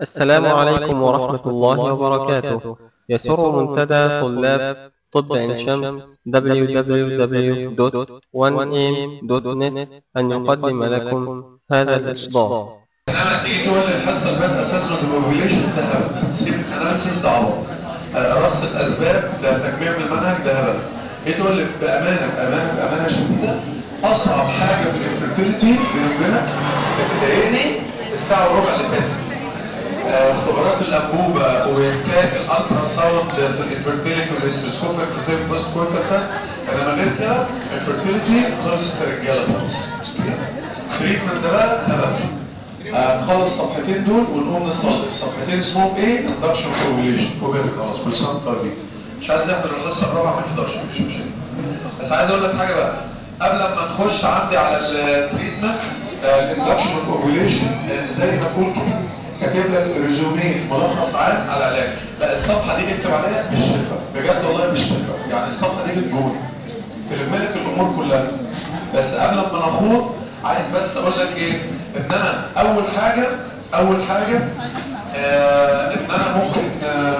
السلام عليكم ورحمة الله وبركاته يسر منتدى طلاب طب عين شمس www.1am.net أن يقدم لكم هذا الإصدار انما تيجي تقول لي الحصه اللي فاتت اساسا البوبوليشن ده هبل سيب اناليسيس ده عبط رص الاسباب ده تجميع من المنهج ده هبل ايه تقول لي بامانه بامانه بامانه شديده اصعب حاجه في الانفيرتيليتي بيننا بتضايقني الساعه وربع اللي فاتت آه، خبرات الانبوبه وحكايه الالترا ساوند في الانفيرتيليتي والاستروسكوب الانفيرتيليتي بوست كورتال تيست انما غير كده الانفيرتيليتي خلصت الرجاله خالص التريتمنت ده بقى هبل آه، خلص الصفحتين دول ونقوم نصلي الصفحتين اسمهم ايه؟ اندكشن كوبيليشن كوبيل خلاص كل سنه وانت طيب مش عايز يحضر الحصه الرابعه ما يحضرش مفيش مشكله بس عايز اقول لك حاجه بقى قبل ما نخش عندي على التريتمنت الاندكشن كوبيليشن زي ما بقول كده كاتب لك ريزوميه ملخص عام على العلاج لا الصفحه دي اكتب عليها مش تنفع بجد والله مش تنفع يعني الصفحه دي بتجون تلم لك الامور كلها بس قبل ما نخوض عايز بس اقول لك ايه ان انا اول حاجه اول حاجه آه ان انا ممكن آه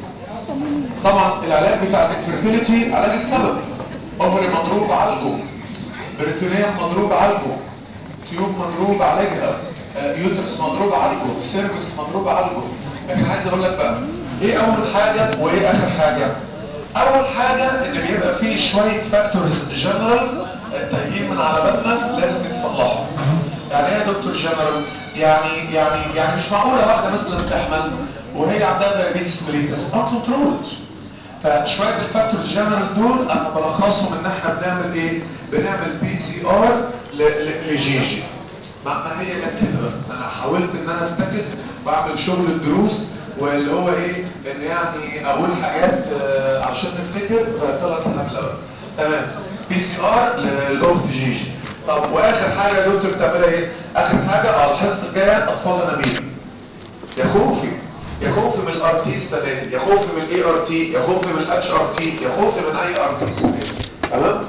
طبعا العلاج بتاع الانفيرتيليتي علاج السبب اوفري مضروب عالجه بريتونيوم مضروب عالجه تيوب مضروب عالجها آه يوترس مضروب عالجه سيرفكس مضروب عالجه لكن عايز اقول لك بقى ايه اول حاجه وايه اخر حاجه اول حاجه ان بيبقى فيه شويه فاكتورز جنرال تايهين من على بالنا لازم يتصلحوا يعني ايه يا دكتور جنرال يعني يعني يعني مش معقوله واحده مثلا تحمل وهي عندها دايابيتس ميليتس نوت كنترولد فشويه الفاكتورز جنرال دول انا بلخصهم ان احنا بنعمل ايه بنعمل بي سي ار لجيجي ما ما هي جت كده بقى. انا حاولت ان انا افتكس واعمل شغل الدروس واللي هو ايه ان يعني اقول حاجات آه، عشان نفتكر فطلعت هبله بقى تمام بي سي ار للاخت جيجي طب واخر حاجه يا دكتور بتعملها ايه اخر حاجه اه الحصه الجايه اطفال انابيب يا خوفي يا خوفي من الار تي السنه دي يا خوفي من الاي ار تي يا خوفي من الاتش ار تي يا خوفي من اي ار تي السنه دي تمام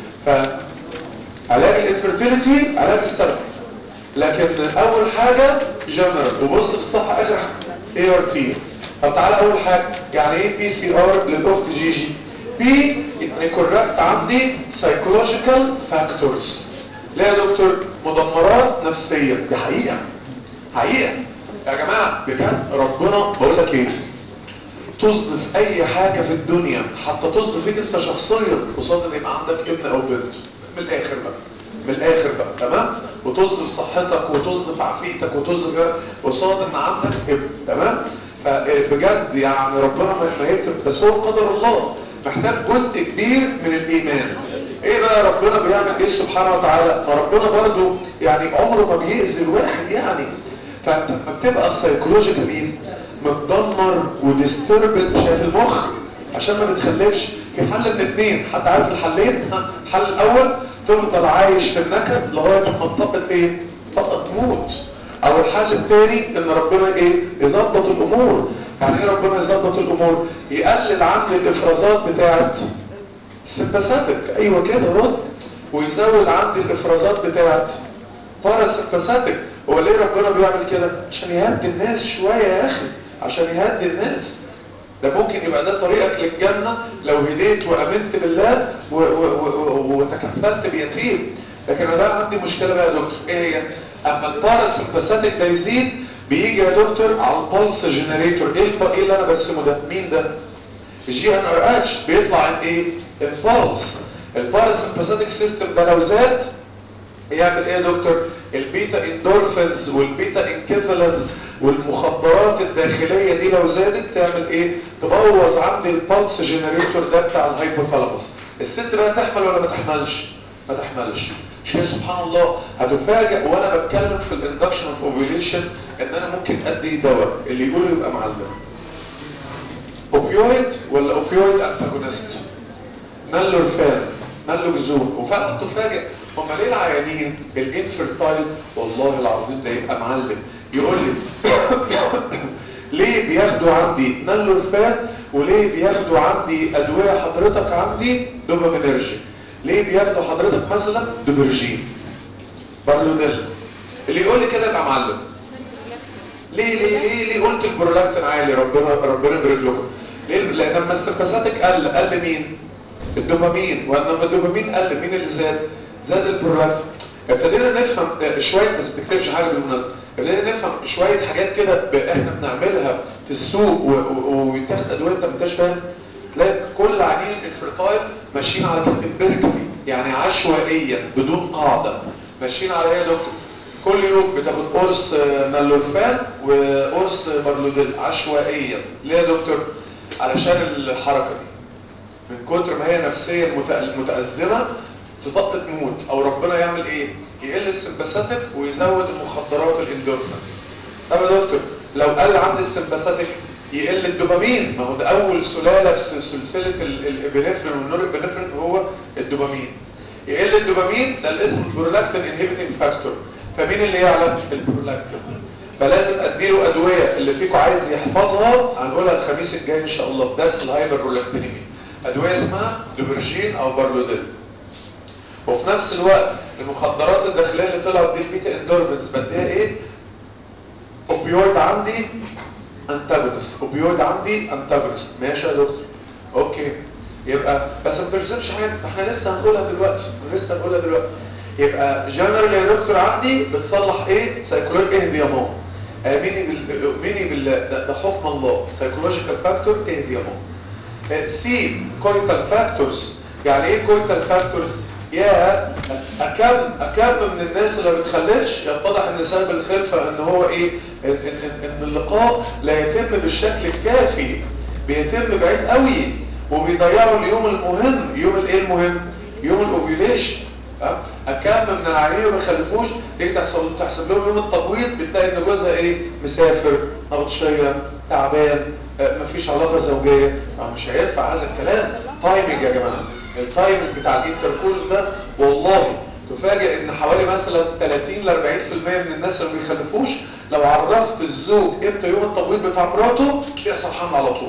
فعلاج الانفيرتيليتي علاج السبب لكن اول حاجه جنرال وبص في الصفحه اخر اي ار تي طب تعالى اول حاجه يعني ايه بي سي ار للاخت جيجي بي يعني كوركت عندي سايكولوجيكال فاكتورز لا يا دكتور مدمرات نفسيه دي حقيقه حقيقه يا جماعه بجد ربنا بقول لك ايه طز في اي حاجه في الدنيا حتى طز فيك انت شخصيا قصاد ان يبقى عندك ابن او بنت من الاخر بقى من الاخر بقى تمام وطز في صحتك وطز في عافيتك وطز في قصاد ان عندك ابن تمام فبجد يعني ربنا ما ما يكتب بس هو قدر الله محتاج جزء كبير من الايمان ايه بقى ربنا بيعمل ايه سبحانه وتعالى ما ربنا برضو يعني عمره ما بيأذي الواحد يعني فانت لما بتبقى السايكولوجيكال ايه متدمر وديستربد شايف المخ عشان ما بتخلفش في حل من اثنين حد عارف الحلين ها، الحل الاول تفضل عايش في النكد لغايه ما تطبق ايه تطبق تموت او الحل الثاني ان ربنا ايه يظبط الامور يعني ايه ربنا يظبط الامور يقلل عندي الافرازات بتاعت سمباثيك ايوه كده رد ويزود عندي الافرازات بتاعت باراسمباثيك هو ليه ربنا بيعمل كده عشان يهدي الناس شويه يا اخي عشان يهدي الناس ده ممكن يبقى ده طريقك للجنة لو هديت وأمنت بالله و- و- و- وتكفلت بيتيم لكن أنا بقى عندي مشكلة بقى يا دكتور ايه هي؟ اما الباراسمباثيك ده يزيد بيجي يا دكتور على البلس جنريتور ايه الف- ايه اللي انا برسمه ده مين ده الجي ان ار اتش بيطلع عن ايه البلس الباراسمباثيك سيستم ده لو زاد يعمل ايه يا دكتور البيتا اندورفينز والبيتا انكيفالنز والمخدرات الداخليه دي لو زادت تعمل ايه تبوظ عندي البلس جنريتور ده بتاع الهايبوثالاموس الست بقى تحمل ولا ما تحملش ما تحملش شيء سبحان الله هتفاجئ وانا بتكلم في الاندكشن اوف اوفيوليشن ان انا ممكن ادي دواء اللي يقوله يبقى معلم اوبيويد ولا اوبيويد انتاجونست نالورفان نالوجزون وفعلا تفاجئ هم ليه العيانين الانفرتايل والله العظيم ده يبقى معلم يقول لي ليه بياخدوا عندي نالورفان وليه بياخدوا عندي ادويه حضرتك عندي دوبامينرجي ليه بياخدوا حضرتك مثلا دوبرجين بارلوديل اللي يقول لي كده يبقى معلم ليه ليه ليه ليه يقول قلت البرولاكتين عالي ربنا ربنا يبارك لكم ليه لان لما السمباثيك قل قل مين الدوبامين ولما الدوبامين قل مين اللي زاد زاد البرولاكتين ابتدينا نفهم شويه بس ما تكتبش حاجه بالمناسبه ابتدينا نفهم شويه حاجات كده احنا بنعملها في السوق ويتاخد ادويه انت ما انتش فاهم تلاقي كل عيانين الفرتايل ماشيين على كلمه بيركلي يعني عشوائيا بدون قاعده ماشيين على ايه يا دكتور كل يوم بتاخد قرص نالورفان وقرص بارلوديل عشوائيا ليه يا دكتور علشان الحركه دي من كتر ما هي نفسيا متأزمة تضبط تموت او ربنا يعمل ايه يقل السمباثيك ويزود المخدرات الاندورفينز طب يا دكتور لو قل عند السمباثيك يقل الدوبامين ما هو ده اول سلاله في سلسله الابنفرين والنور الابنفرين هو الدوبامين يقل الدوبامين ده الاسم البرولاكتين انهبيتنج فاكتور فمين اللي يعلم البرولاكتين فلازم اديله ادويه اللي فيكم عايز يحفظها هنقولها الخميس الجاي ان شاء الله في درس الهايبر برولاكتينيمي ادويه اسمها دوبرجين او بارلوديل وفي نفس الوقت المخدرات الداخليه اللي طلعت دي البيتا اندورفنز بديها ايه اوبيويد عندي انتاجونست اوبيويد عندي انتاجونست ماشي يا دكتور اوكي يبقى بس ما ترسمش حاجه احنا لسه هنقولها دلوقتي لسه هنقولها دلوقتي يبقى جنرال يا دكتور عندي بتصلح ايه سايكولوجي اهدي يا ماما اميني بال اميني بال ده, ده حكم الله سايكولوجيكال فاكتور اهدي يا ماما سي كويتال فاكتورز يعني ايه كويتال فاكتورز يا اكم اكم من الناس اللي ما بتخلفش يتضح ان سبب الخلفه ان هو ايه ان, إن, إن اللقاء لا يتم بالشكل الكافي بيتم بعيد قوي وبيضيعوا اليوم المهم يوم الايه المهم يوم الاوفيوليشن اكم من العيانين ما بيخلفوش ليه تحصل تحسب لهم يوم التبويض بتلاقي ان جوزها ايه مسافر نبطشيه تعبان آه مفيش علاقه زوجيه مش هيدفع هذا الكلام تايمنج يا جماعه التايمنج بتاع الانتركورس ده والله تفاجئ ان حوالي مثلا 30 ل 40% من الناس اللي ما بيخلفوش لو عرفت الزوج امتى يوم التبويض بتاع مراته بيحصل حمل على طول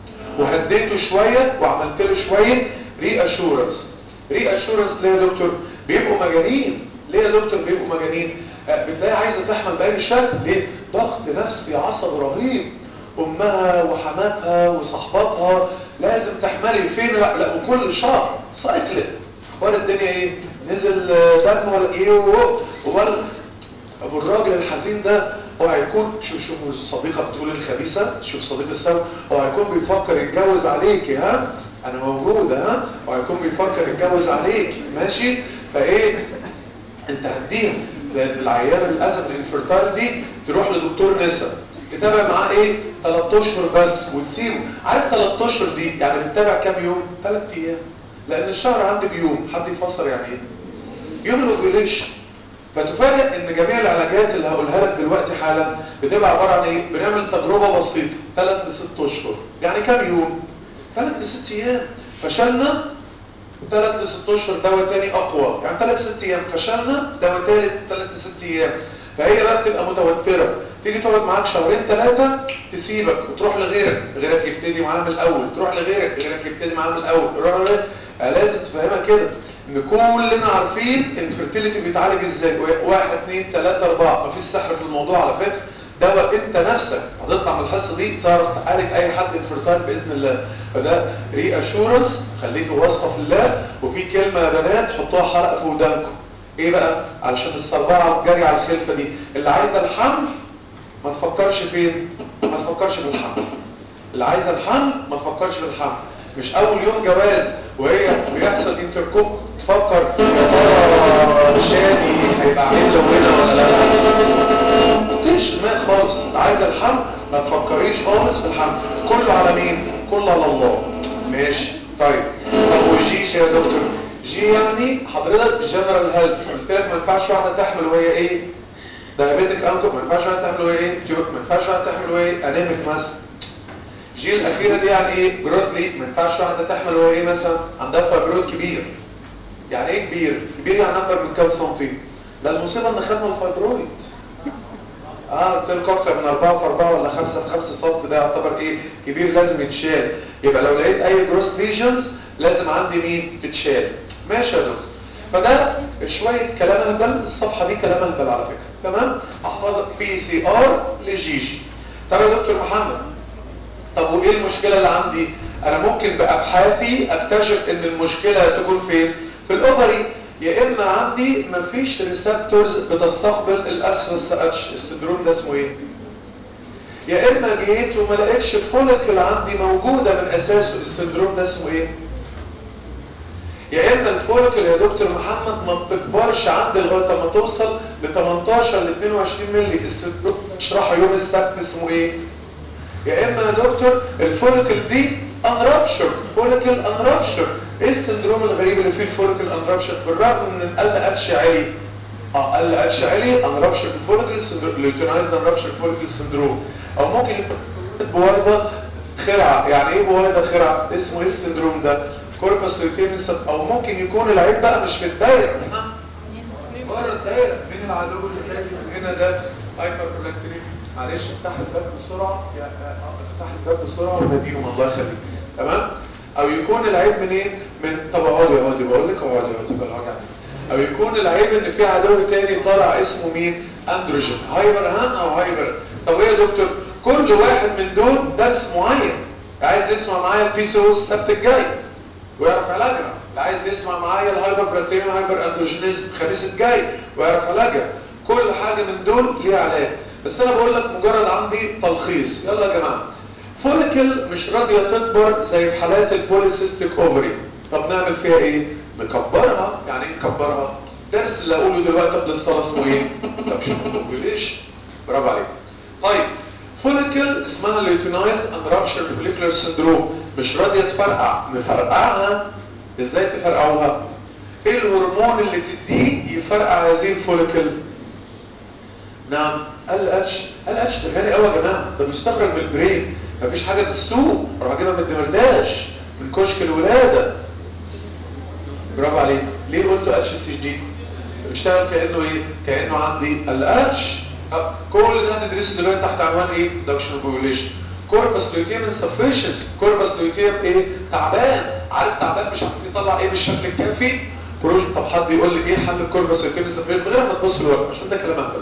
وهديته شويه وعملت له شويه ري اشورنس ري اشورنس ليه يا دكتور بيبقوا مجانين ليه يا دكتور بيبقوا مجانين آه بتلاقي عايزه تحمل باي شكل ليه ضغط نفسي عصبي رهيب امها وحماتها وصحباتها لازم تحملي فين لا لا وكل شهر سايكل اخبار الدنيا ايه نزل دم ولا ايه ولا ابو الراجل الحزين ده هو هيكون شوف شوف صديقه بتقول الخبيثه شوف صديق السوا هو هيكون بيفكر يتجوز عليك ها انا موجوده ها وهيكون بيفكر يتجوز عليك ماشي فايه انت هديها لان العيانه للاسف الانفرتال دي تروح لدكتور نسا تتابع معاه ايه 3 اشهر بس وتسيبه عارف 3 اشهر دي يعني بتتابع كام يوم 3 ايام لان الشهر عندي بيوم حد يفسر يعني ايه يوم الاوفيوليشن فتفاجئ ان جميع العلاجات اللي هقولها لك دلوقتي حالا بتبقى عباره عن ايه بنعمل تجربه بسيطه 3 ل 6 اشهر يعني كام يوم 3 ل 6 ايام فشلنا 3 ل 6 اشهر دواء تاني اقوى يعني 3 ل 6 ايام فشلنا دواء ثالث 3 ل 6 ايام فهي بقى بتبقى متوتره تيجي تقعد معاك شهرين ثلاثه تسيبك وتروح لغيرك غيرك يبتدي معاه من الاول تروح لغيرك غيرك يبتدي معاه من الاول لازم تفهمها كده ان كلنا عارفين الفيرتيليتي بيتعالج ازاي واحد اثنين ثلاثة اربعة مفيش سحر في الموضوع على فكرة دواء انت نفسك هتطلع من الحصة دي تعرف تعالج اي حد انفرتايل باذن الله فده ري اشورنس خليكوا واثقه في الله وفي كلمة يا بنات حطوها حلقة في ودانكم ايه بقى علشان الصربعة جاري على الخلفة دي اللي عايزة الحمل ما تفكرش فين ما تفكرش في الحمل اللي عايزة الحمل ما تفكرش في الحمل مش اول يوم جواز وهي بيحصل انتركوب تفكر يا ترى شادي هيبقى عامل له هنا ولا لا مفيش دماغ خالص عايزه الحمل ما تفكريش خالص في الحمل كله على مين كله على الله ماشي طيب طب والجيش يا دكتور جي يعني حضرتك جنرال هيلث قلت لك ما ينفعش واحده تحمل وهي ايه دايابيتك انكم ما ينفعش واحده تحمل وهي ايه ما ينفعش واحده تحمل وهي انيميك مثلا جي الاخيره دي يعني ايه جروث ليك ما ينفعش واحده تحمل وهي ايه مثلا عندها فايبرويد كبير يعني ايه كبير كبير يعني اكبر من كام سنتي ده المصيبه ان خدنا الفايبرويد اه قلت لكم اكتر من 4 في 4 ولا 5 في 5 سم ده يعتبر ايه كبير لازم يتشال يبقى لو لقيت اي جروث ليجنز لازم عندي مين تتشال ماشي يا دكتور فده شويه كلام اهبل الصفحه دي كلام اهبل على فكره تمام احفظ بي سي ار لجيجي طب يا دكتور محمد طب وايه المشكله اللي عندي انا ممكن بابحاثي اكتشف ان المشكله تكون فين في الاوفري يا اما عندي مفيش ريسبتورز بتستقبل الاسفلس اتش السندروم ده اسمه ايه يا اما جيت وما لقيتش فوليكل عندي موجوده من اساسه السندروم ده اسمه ايه يا اما الفوليكل يا دكتور محمد ما بتكبرش عندي لغايه ما توصل ل 18 ل 22 مللي السندروم اشرحه يوم السبت اسمه ايه يا اما يا دكتور الفوليكل دي انرابشر فوليكل انرابشر ايه السندروم الغريب اللي فيه الفوليكل انرابشر بالرغم من ان ال اتش عالي اه ال اتش عالي انرابشر الفوليكل سندروم ليوتينايز انرابشر فوليكل سندروم او ممكن يكون بويضه خرعه يعني ايه بويضه خرعه اسمه ايه السندروم ده كوربس ليوتينس او ممكن يكون العيب بقى مش في الدايره بره الدايره مين العدو اللي جاي من هنا ده هايبر بلاكتيريم معلش افتح الباب بسرعه يا افتح الباب بسرعه وناديهم الله يخليك تمام او يكون العيب منين من طب اقعدي اقعدي بقول لك اقعدي اقعدي بقى او يكون العيب ان في عدو تاني طالع اسمه مين اندروجين هايبر هان او هايبر طب ايه يا دكتور كل واحد من دول درس معين عايز يسمع معايا البي سي او السبت الجاي ويعرف علاجها اللي عايز يسمع معايا الهايبر براتين هايبر اندروجينيزم الخميس الجاي ويعرف علاجها كل حاجه من دول ليها علاج بس انا بقول لك مجرد عندي تلخيص يلا يا جماعه فوليكل مش راضيه تكبر زي في حالات البوليسيستيك اوفري طب نعمل فيها ايه نكبرها يعني ايه نكبرها درس اللي اقوله دلوقتي قبل الصلاه اسمه ايه طب شو ليش برافو عليك طيب فوليكل اسمها ليوتينايز اند رابشر فوليكولار سندروم مش راضيه تفرقع نفرقعها ازاي تفرقعوها ايه الهرمون اللي تديه يفرقع هذه الفوليكل نعم ال اتش ال اتش ده غالي قوي يا جماعه ده بيستخرج من البرين مفيش حاجه في السوق اروح اجيبها من الدمرداش من كشك الولاده برافو عليك ليه قلت اتش سي دي بيشتغل كانه ايه كانه عندي ال اتش كل ده ندرسه دلوقتي تحت عنوان ايه دكشن بوبوليشن كوربس لوتيم انسفيشنس كوربس لوتيم ايه تعبان عارف تعبان مش عارف يطلع ايه بالشكل الكافي بروج طب حد يقول لي ايه حل الكوربس لوتيم انسفيشنس من غير ما تبص لورا عشان ده كلام اهبل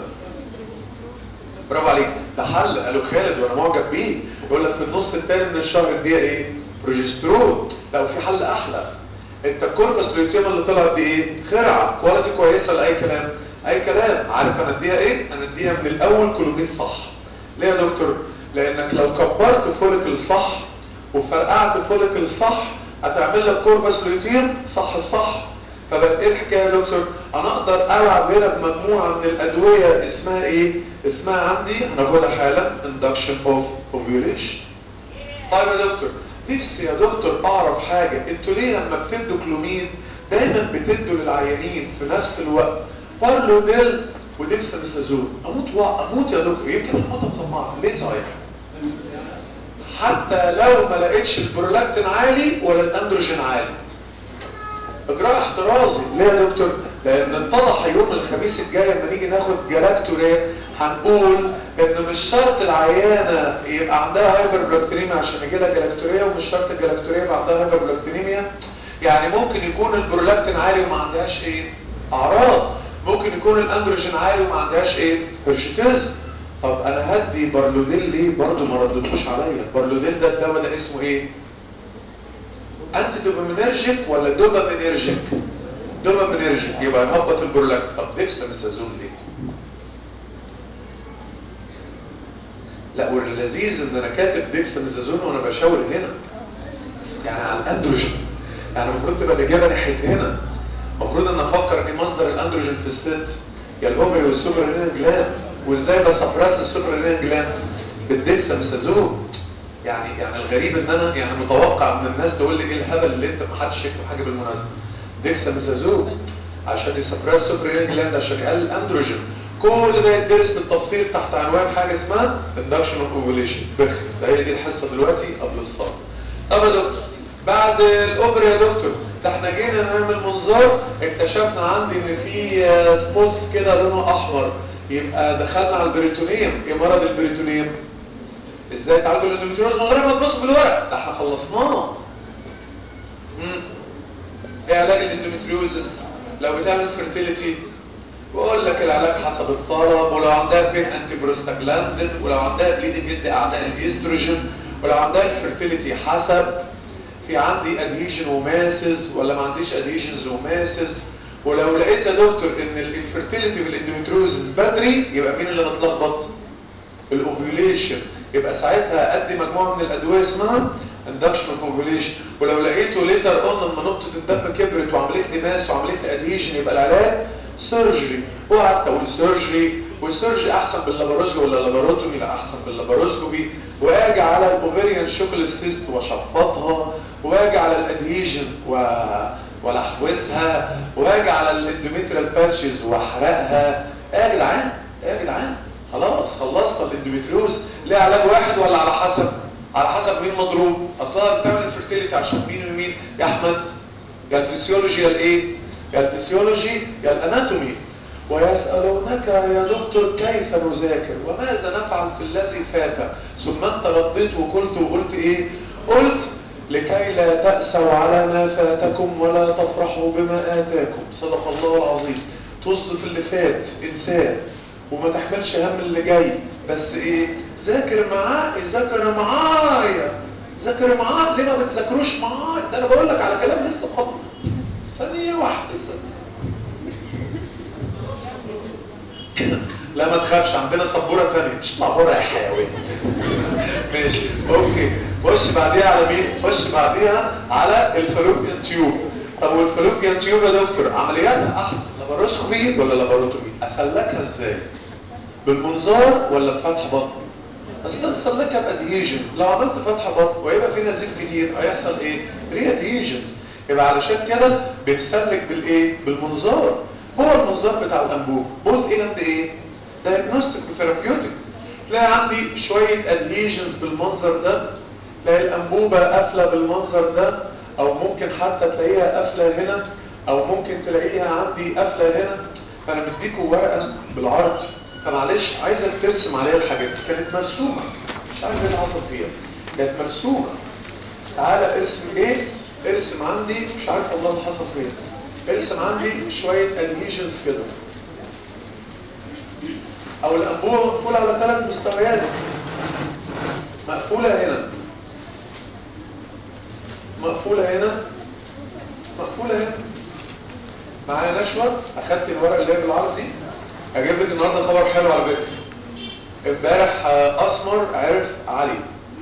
برافو عليك ده حل قالوا خالد وانا معجب بيه يقول لك في النص الثاني من الشهر دي ايه بروجسترون لو في حل احلى انت الكوربس لوتيم اللي طلعت دي ايه خرعه كواليتي كويسه لاي كلام اي كلام عارف انا اديها ايه انا اديها من الاول كلوميد صح ليه يا دكتور لانك لو كبرت فوليكل صح وفرقعت فوليكل صح هتعمل لك كوربس لوتيم صح الصح فبقى ايه الحكايه يا دكتور انا اقدر العب هنا بمجموعه من الادويه اسمها ايه اسمها عندي هناخدها حالا induction of ovulation طيب يا دكتور نفسي يا دكتور اعرف حاجه انتوا ليه لما بتدوا كلوميد دايما بتدوا للعيانين في نفس الوقت بارلوديل وديكساميثازون اموت وا اموت يا دكتور يمكن اموت بطماع ليه صحيح حتى لو ما لقيتش البرولاكتين عالي ولا الاندروجين عالي اجراء احترازي ليه يا دكتور لان اتضح يوم الخميس الجاي لما نيجي ناخد جلاكتوريا هنقول ان مش شرط العيانه يبقى عندها هايبر بلاكتينيميا عشان يجي لها جلاكتوريا ومش شرط الجلاكتوريا يبقى عندها هايبر بلاكتينيميا يعني ممكن يكون البرولاكتين عالي وما عندهاش ايه اعراض ممكن يكون الاندروجين عالي وما عندهاش ايه هرشيتيز طب انا هدي بارلوديل ليه برضه ما ردتوش عليا بارلوديل ده الدواء ده اسمه ايه انتي دوبامينرجيك ولا دوبامينرجيك دوبامينرجيك يبقى يهبط البرولاكت طب ديكساميثازون ليه لا واللذيذ ان انا كاتب ديكساميثازون وانا بشاور هنا يعني على الاندروجين يعني المفروض تبقى الاجابه ناحيه هنا المفروض ان افكر ايه مصدر الاندروجين في الست يا الاوفري والسوبر رينال جلاند وازاي بسبرس السوبر رينال جلاند بالديكساميثازون يعني يعني الغريب ان انا يعني متوقع من الناس تقول لي ايه الهبل اللي انت ما حدش يكتب حاجه بالمناسبه ديكساميثازون عشان يسبرس السوبر رينال جلاند عشان يقلل الاندروجين كل ده يدرس بالتفصيل تحت عنوان حاجه اسمها induction of ovulation بخ ده هي دي الحصه دلوقتي قبل الصلاه طب يا دكتور بعد الاوبرا يا دكتور ده احنا جينا نعمل منظار اكتشفنا عندي ان في سبوتس كده لونه احمر يبقى دخلنا على البريتونيوم ايه مرض البريتونيوم ازاي تعالجوا الاندوميتريوز من غير ما تبص بالورق ده احنا خلصناه امم ايه علاج الاندوميتريوزس لو بتعمل فيرتيليتي بقول لك العلاج حسب الطلب ولو عندها بين انتي بروستاجلاندين ولو عندها بليدنج يدي اعداء الاستروجين ولو عندها الفيرتيليتي حسب في عندي ادهيجن وماسز ولا ما عنديش ادهيجنز وماسز ولو لقيت يا دكتور ان الانفيرتيليتي في الاندوميتروزس بدري يبقى مين اللي متلخبط الاوفيوليشن يبقى ساعتها ادي مجموعه من الادويه اسمها اندكشن اوف اوفيوليشن ولو لقيته ليتر اون لما نقطه الدم كبرت وعملت لي ماس وعملت لي ادهيشن يبقى العلاج سيرجري اوعى تقول سيرجري والسيرجري احسن باللاباروسكوبي ولا اللاباروتومي لا احسن باللاباروسكوبي واجي على الاوفيريان شوكليت سيست واشفطها واجي على الادهيجن و والاحوزها واجي على الاندوميتريال باتشز واحرقها ايه يا جدعان ايه يا جدعان خلاص خلصنا الاندوميتريوز ليه علاج واحد ولا على حسب على حسب مين مضروب اصلا بتعمل الفيرتيليتي عشان مين ومين يا احمد يا الفسيولوجي يا الايه يا الفسيولوجي يا الاناتومي ويسألونك يا دكتور كيف نذاكر وماذا نفعل في الذي فات ثم انت رديت وقلت وقلت ايه قلت لكي لا تأسوا على ما فاتكم ولا تفرحوا بما آتاكم صدق الله العظيم طز في اللي فات انساه وما تحملش هم اللي جاي بس ايه ذاكر معاه ذاكر معايا ذاكر معاه ليه ما بتذاكروش معايا ده انا بقول لك على كلام لسه قبل ثانيه واحده ثانيه لا ما تخافش عندنا سبوره ثانيه مش سبوره يا حيوان ماشي اوكي خش بعديها على مين خش بعديها على الفالوبيان تيوب طب والفالوبيان تيوب يا دكتور عملياتها احسن لاباروسكوبي ولا لاباروتومي اسلكها ازاي بالمنظار ولا بفتح بطن اصل تسلكها بادهيجن لو عملت فتح بطن ويبقى في نزيف كتير هيحصل ايه ري ادهيجنز يبقى علشان كده بنسلك بالايه بالمنظار هو المنظار بتاع الانبوب بوز ايه قد ايه دايجنوستيك وثيرابيوتيك تلاقي عندي شويه ادهيجنز بالمنظر ده تلاقي الانبوبه قافله بالمنظر ده او ممكن حتى تلاقيها قافله هنا او ممكن تلاقيها عندي قافله هنا فانا مديكوا ورقه بالعرض فمعلش عايزك ترسم عليها الحاجات دي كانت مرسومه مش عارف ايه اللي حصل فيها كانت مرسومه تعالى ارسم ايه ارسم عندي مش عارف والله اللي حصل فيها ارسم عندي شويه ادهيجنز كده او الانبوبه مقفوله على ثلاث مستويات مقفوله هنا مقفوله هنا مقفوله هنا معايا نشوه اخدت الورقه اللي هي بالعرض دي اجيب لك النهارده خبر حلو على فكره امبارح اسمر عرف علي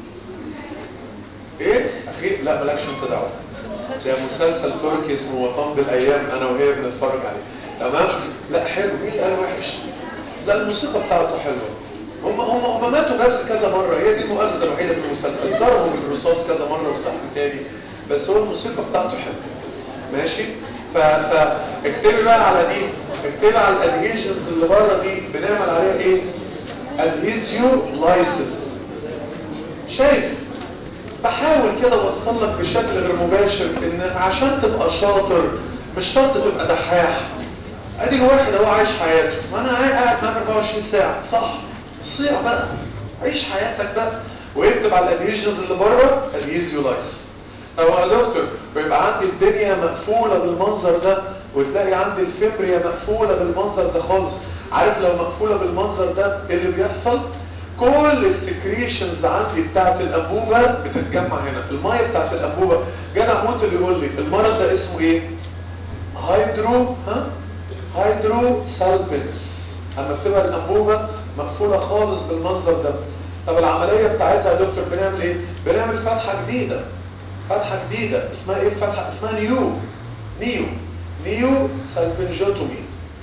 ايه اخي لا مالكش انت دعوه ده مسلسل تركي اسمه وطن بالايام انا وهي بنتفرج عليه تمام لا حلو مين قال وحش لا الموسيقى بتاعته حلوه هم هم هم ماتوا بس كذا مره هي دي المؤاخذه الوحيده في المسلسل ضربوا بالرصاص كذا مره وصح تاني بس هو الموسيقى بتاعته حلوه ماشي ف فاكتبي بقى على دي اكتبي على الادهيشنز اللي بره دي بنعمل عليها ايه ادهيزيو لايسس شايف بحاول كده اوصل لك بشكل غير مباشر ان عشان تبقى شاطر مش شرط تبقى دحاح ادي الواحد هو عايش حياته ما انا قاعد معاك 24 ساعه صح صيع بقى عيش حياتك بقى ويكتب على الادهيشنز اللي بره ادهيزيو لايسس طب يا دكتور ويبقى عندي الدنيا مقفولة بالمنظر ده وتلاقي عندي الفبرية مقفولة بالمنظر ده خالص عارف لو مقفولة بالمنظر ده ايه اللي بيحصل كل السكريشنز عندي بتاعت الانبوبة بتتجمع هنا المية بتاعت الانبوبة جدع موت اللي يقول لي المرض ده اسمه ايه هيدرو ها هيدرو سالبنكس اما بتبقى الانبوبة مقفولة خالص بالمنظر ده طب العملية بتاعتها يا دكتور بنعمل ايه بنعمل فتحة جديدة فتحة جديدة اسمها ايه الفتحة اسمها نيو نيو نيو سالفنجوتومي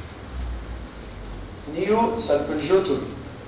نيو سالفنجوتومي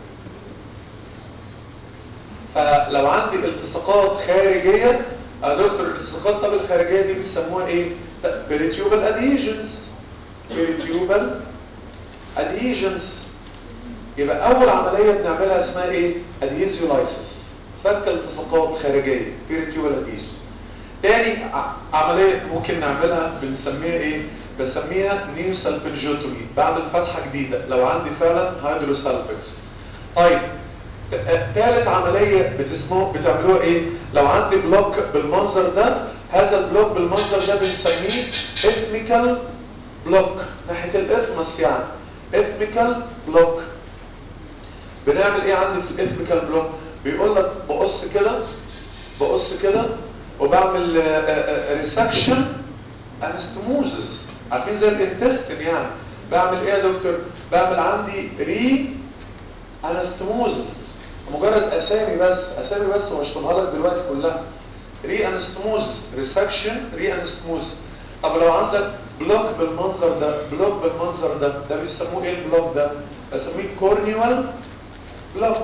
فلو عندي التصاقات خارجية يا دكتور الالتصاقات طب الخارجية دي بيسموها ايه بريتيوبال ادهيجنز بريتيوبال ادهيجنز يبقى اول عملية بنعملها اسمها ايه ادهيزيولايسيس فك التصاقات خارجية بريتيوبال ادهيجنز تاني عملية ممكن نعملها بنسميها ايه بسميها نيو سالفنجوتومي بعمل فتحة جديدة لو عندي فعلا هيدروسالفكس طيب ثالث عملية بتسموه بتعملوها ايه لو عندي بلوك بالمنظر ده هذا البلوك بالمنظر ده بنسميه اثميكال بلوك ناحية الاثمس يعني اثميكال بلوك بنعمل ايه عندي في الاثميكال بلوك بيقول لك بقص كده بقص كده وبعمل ريسكشن انستموزس عارفين زي الانتستين يعني بعمل ايه يا دكتور بعمل عندي ري انستموزس مجرد اسامي بس اسامي بس واشطبها لك دلوقتي كلها ري انستموز ريسكشن ري انستموز طب لو عندك بلوك بالمنظر ده بلوك بالمنظر ده ده بيسموه ايه البلوك ده بسميه كورنيوال بلوك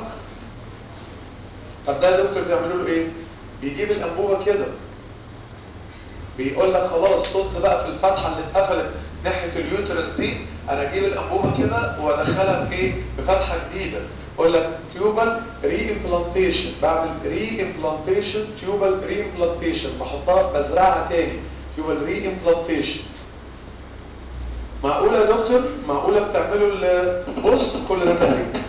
طب ده يا دكتور بيعملوا له ايه بيجيب الانبوبه كده بيقول لك خلاص طز بقى في الفتحه اللي اتقفلت ناحيه اليوترس دي انا اجيب الانبوبه كده وادخلها في ايه في فتحه جديده اقول لك تيوبال ري امبلانتيشن بعمل ري امبلانتيشن تيوبال ري امبلانتيشن بحطها بزرعها تاني تيوبال ري امبلانتيشن معقوله يا دكتور معقوله بتعملوا البوست كل ده تهريج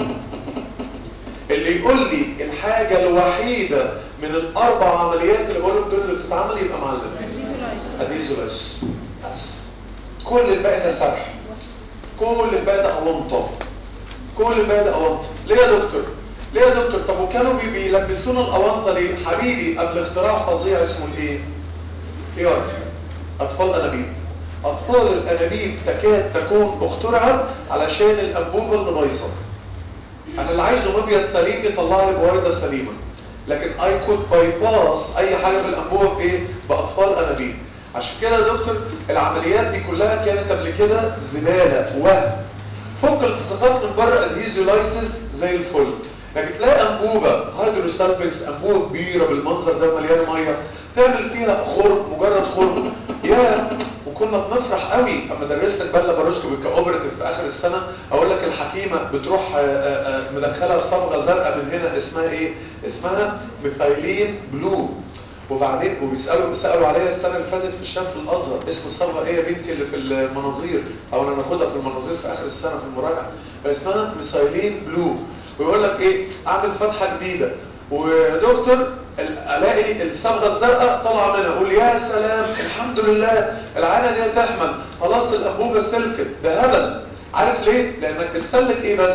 اللي يقول لي الحاجه الوحيده من الاربع عمليات اللي بقولهم دول اللي بتتعمل يبقى معلم اديزولاس بس كل الباقي ده سرح كل الباقي ده اونطه كل الباقي ده اونطه ليه يا دكتور ليه يا دكتور طب وكانوا بي بيلبسونا الاونطه ليه حبيبي قبل اختراع فظيع اسمه الايه كيارتي اطفال انابيب اطفال الانابيب تكاد تكون اخترعت علشان الانبوبه اللي بايظه انا اللي عايزه مبيض سليم يطلع لي بويضه سليمه لكن اي كود باي باس اي حاجه في الانبوبه بايه باطفال انابيب عشان كده يا دكتور العمليات دي كلها كانت قبل كده زباله وهم فك التصاقات من بره ادهيزولايسيس زي الفل لكن تلاقي انبوبه هيدروسالبكس انبوبه كبيره بالمنظر ده مليانه ميه تعمل فيها خرم مجرد خرم يا وكنا بنفرح قوي اما درست بقى لاباروسكوبي كاوبريتيف في اخر السنه اقول لك الحكيمه بتروح مدخله صبغه زرقاء من هنا اسمها ايه اسمها ميثايلين بلو وبعدين وبيسالوا بيسالوا عليها السنه اللي فاتت في الشام في الازهر اسم الصبغه ايه يا بنتي اللي في المناظير او انا ناخدها في المناظير في اخر السنه في المراجعه اسمها ميثايلين بلو ويقول لك ايه اعمل فتحه جديده ودكتور الاقي الصبغه الزرقاء طالعه منها اقول يا سلام الحمد لله العينه دي تحمل خلاص الانبوبه سلكت ده هبل عارف ليه لانك بتسلك ايه بس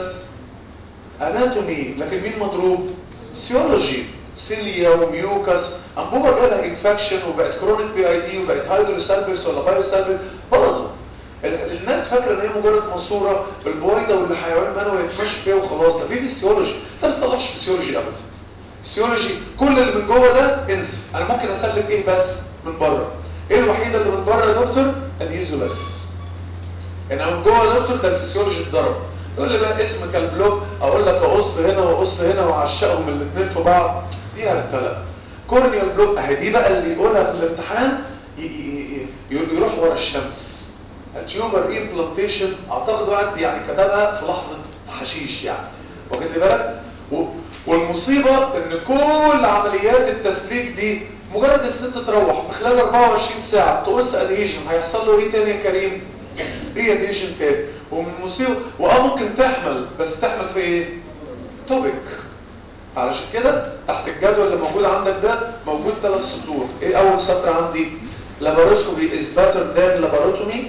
اناتومي لكن مين مضروب سيولوجي سيليا وميوكس انبوبه جالها انفكشن وبقت كرونيك بي اي دي وبقت هايدروسالبس ولا بايوسالبس باظت الناس فاكره ان هي مجرد ماسوره بالبويضه واللي حيوان منوي يتمشي فيها وخلاص ده في فيسيولوجي انت ما تصلحش فيسيولوجي ابدا فيسيولوجي كل اللي من جوه ده انسى انا ممكن اسلك ايه بس من بره ايه الوحيده اللي من بره يا دكتور الهيزولاس انما من جوه يا دكتور ده الفسيولوجي اتضرب يقول لي بقى اسمك البلوك اقول لك اقص هنا واقص هنا واعشقهم الاثنين في بعض دي هرتلة كورنيال بلوك اهي دي بقى اللي يقولها في الامتحان يروح ورا الشمس التيوبر امبلانتيشن اعتقد واحد يعني كتبها في لحظه حشيش يعني واخد بالك والمصيبه ان كل عمليات التسليك دي مجرد الست تروح في خلال 24 ساعه تقص ادهيشن هيحصل له ايه تاني يا كريم ري ادهيشن تاني ومن المصيبه واه ممكن تحمل بس تحمل في ايه توبك علشان كده تحت الجدول اللي موجود عندك ده موجود ثلاث سطور ايه اول سطر عندي laparoscopy is better than laparotomy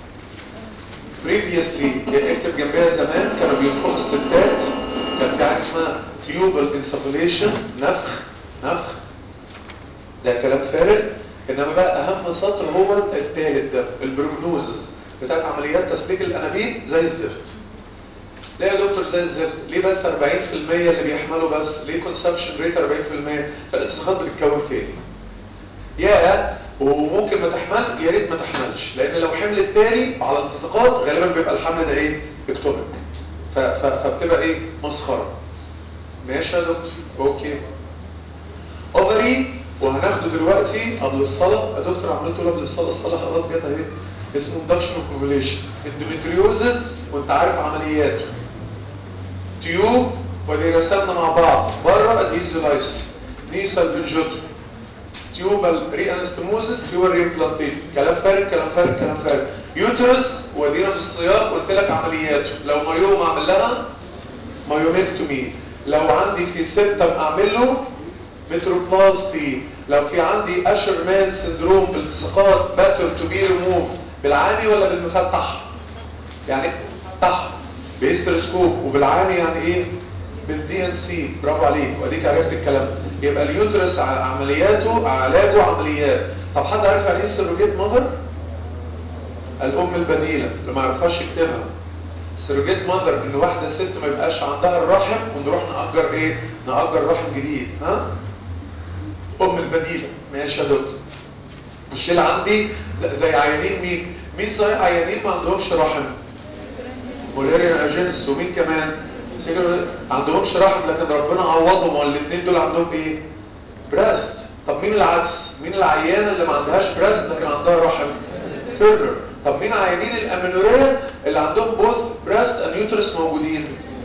previously اكتب جنبها زمان كانوا بينفخوا الستات كان في حاجه اسمها tubal insufflation نفخ نفخ ده كلام فارغ انما بقى اهم سطر هو الثالث ده البروجنوزز بتاعت عمليات تسليك الانابيب زي الزفت ليه يا دكتور زي الزفت ليه بس 40% اللي بيحملوا بس ليه كونسبشن ريت 40% فالاسقاط بتتكون تاني يا وممكن ما تحمل يا ريت ما تحملش لان لو حملت تاني على الالتصاقات غالبا بيبقى الحمل ده ايه اكتوبك فبتبقى ايه مسخره ماشي يا دكتور اوكي اوفري وهناخده دلوقتي قبل الصلاه يا دكتور عملته قبل الصلاه الصلاه خلاص جت اهي اسمه induction of ovulation اندوميتريوزس وانت عارف عملياته تيوب ودي رسمنا مع بعض بره ادهيزولايس نيسال بنجوتو تيوبال ري انستموزس تيوبال ري امبلانتيت كلام فارغ كلام فارغ كلام فارغ يوترس ودينا في السياق قلت لك عملياته لو مايوم اعمل لها مايوميكتومي لو عندي في سيبتم اعمل له متروبلاستي لو في عندي اشرمان سندروم بالتصاقات باتر تو بي ريموف بالعامي ولا بالمفتح يعني فتح بهيستروسكوب وبالعاني يعني ايه بالدي ان سي برافو عليك واديك عرفت الكلام يبقى اليوترس عملياته علاجه عمليات طب حد عارف يعني ايه سيروجيت ماذر الام البديله اللي ما يعرفهاش يكتبها سيروجيت ماذر ان واحده ست ما يبقاش عندها الرحم ونروح نأجر ايه نأجر رحم جديد ها ام البديله ماشي يا دكتور الشيل عندي زي عيانين مين مين صحيح عيانين ما عندهمش رحم مولاريا اجنس ومين كمان عندهمش رحم لكن ربنا عوضهم والاثنين دول عندهم ايه براست طب مين العكس مين العيانه اللي ما عندهاش براست لكن عندها رحم كيرنر طب مين عيانين الامينوريا اللي عندهم بوث براست اند يوترس موجودين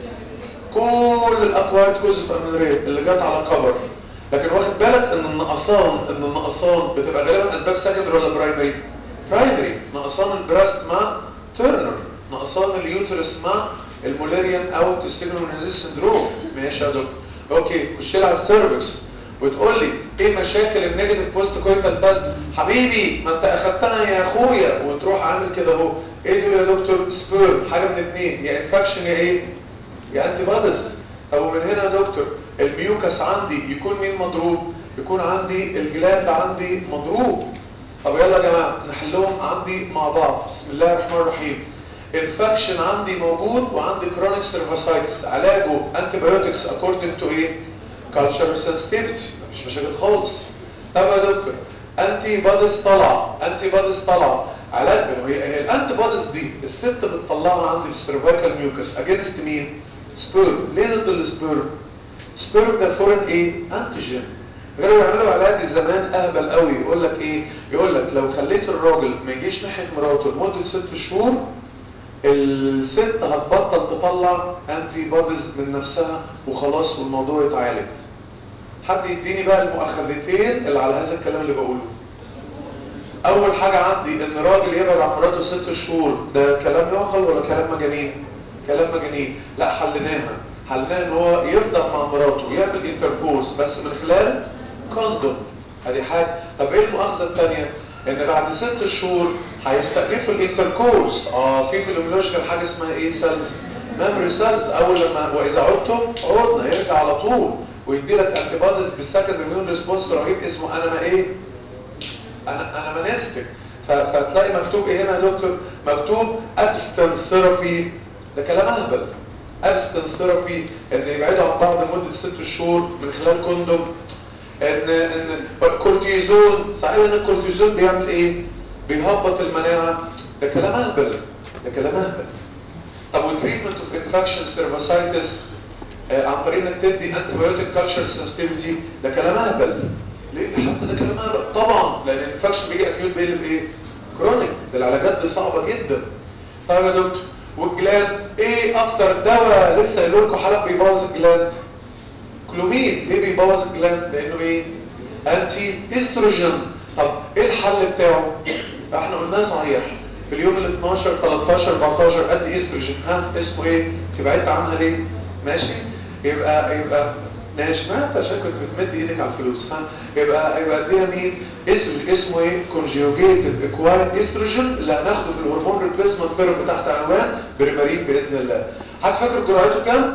كل الاكوارد كوز في امينوريا اللي جت على كبر لكن واخد بالك ان النقصان ان النقصان بتبقى غالبا اسباب سكندري ولا برايمري برايمري نقصان البراست مع تيرنر نقصان اليوترس مع المولاريان او تستيجنومينيزيس سندروم ماشي يا دكتور اوكي خش لي على السيرفكس وتقول لي ايه مشاكل النيجاتيف بوست كويتال باست حبيبي ما انت اخدتها يا اخويا وتروح عامل كده اهو ايه دول يا دكتور سبيرم حاجه من اثنين يا انفكشن يا ايه يا انتي بادز طب ومن هنا يا دكتور الميوكس عندي يكون مين مضروب يكون عندي الجلاند عندي مضروب طب يلا يا جماعه نحلهم عندي مع بعض بسم الله الرحمن الرحيم انفكشن عندي موجود وعندي كرونيك سيرفاسايتس علاجه انتي بايوتكس اكوردنج تو ايه كالتشر سنسيتيفيتي مفيش مشاكل خالص طب يا دكتور انتي بادز طلع انتي بادز طلع علاج هي هي الانتي بادز دي الست بتطلعها عندي في السيرفايكال ميوكس اجينست مين سبيرم ليه ضد السبيرم سبيرم ده فورن ايه انتيجين غير يعملوا علاج زمان اهبل قوي يقول لك ايه يقول لك لو خليت الراجل ما يجيش ناحيه مراته لمده ست شهور الست هتبطل تطلع انتي بوديز من نفسها وخلاص والموضوع يتعالج حد يديني بقى المؤخذتين اللي على هذا الكلام اللي بقوله اول حاجة عندي ان راجل يبعد عن مراته ست شهور ده كلام يعقل ولا كلام مجانين كلام مجانين لا حلناها حلناها ان هو يفضل مع مراته ويعمل انتركورس بس من خلال كوندوم ادي حاجة طب ايه المؤاخذة الثانية ان بعد ست شهور هيستأنفوا الانتركورس اه في في الاميولوجيكال حاجه اسمها ايه سيلز ميموري سيلز اول لما واذا عدتم عدنا يرجع على طول ويدي لك انتي بوديز بالسكند اميون ريسبونس رهيب اسمه انا ما ايه انا انا منستك فتلاقي مكتوب ايه هنا يا دكتور مكتوب ابستن ثيرابي ده كلام اهبل ابستن ثيرابي ان يبعدوا عن بعض لمده ست شهور من خلال كوندوم ان ان الكورتيزون صحيح ان الكورتيزون بيعمل ايه بيهبط المناعه ده كلام اهبل ده كلام اهبل طب وتريتمنت اوف انفكشن سيرفاسايتس عن طريق انك تدي انتي بايوتيك كالتشر سنسيتيفيتي ده كلام اهبل ليه الحق ده كلام اهبل طبعا لان الانفكشن بيجي اكيوت بيقلب ايه كرونيك ده العلاجات دي صعبه جدا طيب يا دكتور والجلاند ايه اكتر دواء لسه قايل لكم حلقه بيبوظ الجلاند كلوميد ليه بيبوظ الجلاند لانه ايه انتي استروجين طب ايه الحل بتاعه احنا قلناه صحيح في اليوم ال 12 13 14 انتي استروجين ها اسمه ايه تبعدت عنها ليه ماشي يبقى يبقى ماشي ما انت عشان كنت بتمد ايدك على الفلوس ها يبقى يبقى اديها مين استروجين اسمه ايه كونجيوجيتد اكوايرد استروجين اللي هناخده في الهرمون ريبليسمنت ثيرابي تحت عنوان بريمارين باذن الله حد فاكر جرعته كام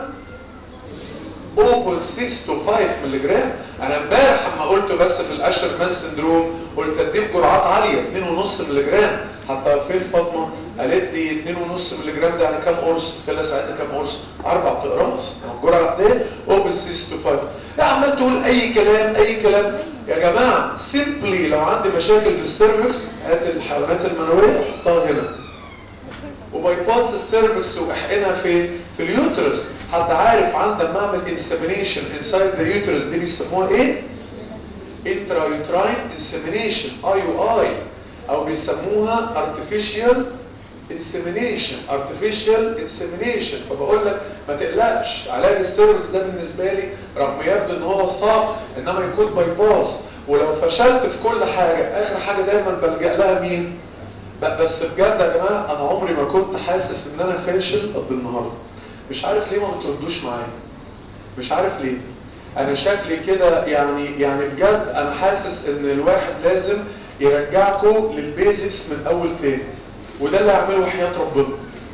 0.6 to 5 مللي جرام انا امبارح اما قلت بس في الاشر مان سندروم قلت اديك جرعات عاليه 2.5 مللي جرام حتى فين فاطمه قالت لي 2.5 مللي جرام ده يعني كام قرص قلت لها ساعتها كام قرص اربع اقراص الجرعه دي 0.6 to 5 لا عمال تقول اي كلام اي كلام يا جماعه سيمبلي لو عندي مشاكل في السيرفكس هات الحيوانات المنويه وحطها هنا وبايباس السيرفكس واحقنها في في اليوترس حد عارف عندما اعمل انسيمينيشن انسايد ذا يوترس دي بيسموها ايه انترا يوتراين انسيمينيشن اي يو اي او بيسموها artificial insemination artificial insemination فبقول لك ما تقلقش علاج السيرفكس ده بالنسبه لي رغم يبدو ان هو صعب انما يكون بايباس ولو فشلت في كل حاجه اخر حاجه دايما بلجا لها مين بس بجد يا جماعه انا عمري ما كنت حاسس ان انا فاشل قد النهارده مش عارف ليه ما بتردوش معايا مش عارف ليه انا شكلي كده يعني يعني بجد انا حاسس ان الواحد لازم يرجعكم للبيزكس من اول تاني وده اللي هعمله حياة ربنا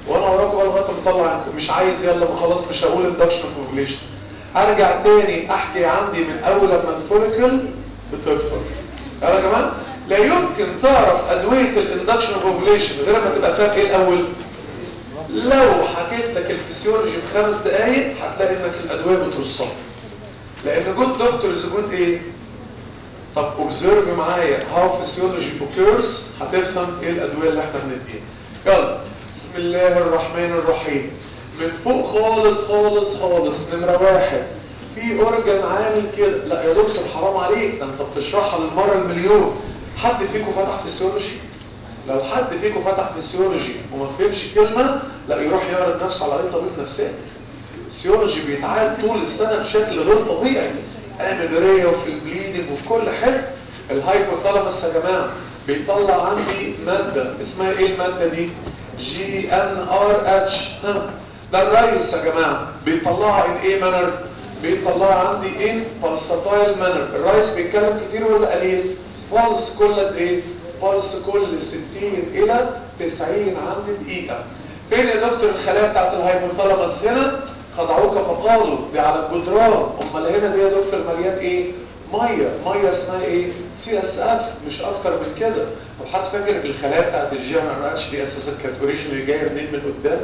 وانا وراكم بقى لغايه ما اطلع عنكم مش عايز يلا ما خلاص مش هقول اندكشن اوفيليشن ارجع تاني احكي عندي من اول لما الفوليكل بتكبر يا جماعه لا يمكن تعرف ادويه الاندكشن اوفيليشن غير ما تبقى فاهم ايه الاول لو حكيت لك الفسيولوجي في خمس دقايق هتلاقي انك الادويه بترصها لان جود دكتورز جود ايه طب اوبزرف معايا هاو فيسيولوجي اوكيرز هتفهم ايه الادويه اللي احنا بنديها يلا بسم الله الرحمن الرحيم من فوق خالص خالص خالص نمره واحد في اورجان عامل كده لا يا دكتور حرام عليك ده انت بتشرحها للمره المليون حد فيكم فتح فيسيولوجي لو حد فيكم فتح فيسيولوجي وما فهمش كلمه لا يروح يعرض نفسه على اي طبيب نفساني الفسيولوجي بيتعاد طول السنه بشكل غير طبيعي اميلوريا وفي البليدنج وفي كل حته الهايبوثالاموس يا جماعه بيطلع عندي ماده اسمها ايه الماده دي جي ان ار اتش ده الرئيس يا جماعه بيطلعها ان ايه مانر بيطلعها عندي ان بالساتايل مانر الرئيس بيتكلم كتير ولا قليل بالس كل قد ايه بالس كل 60 الى 90 عندي دقيقه فين يا دكتور الخلايا بتاعت الهايبوثالاموس هنا خضعوك فقالوا دي على الجدران امال هنا دي يا دكتور مليان ايه ميه ميه اسمها ايه سي اس اف مش اكتر من كده طب حد فاكر الخلايا بتاعت الجي ان ار اتش دي اساسا كانت اوريجينالي جايه منين من قدام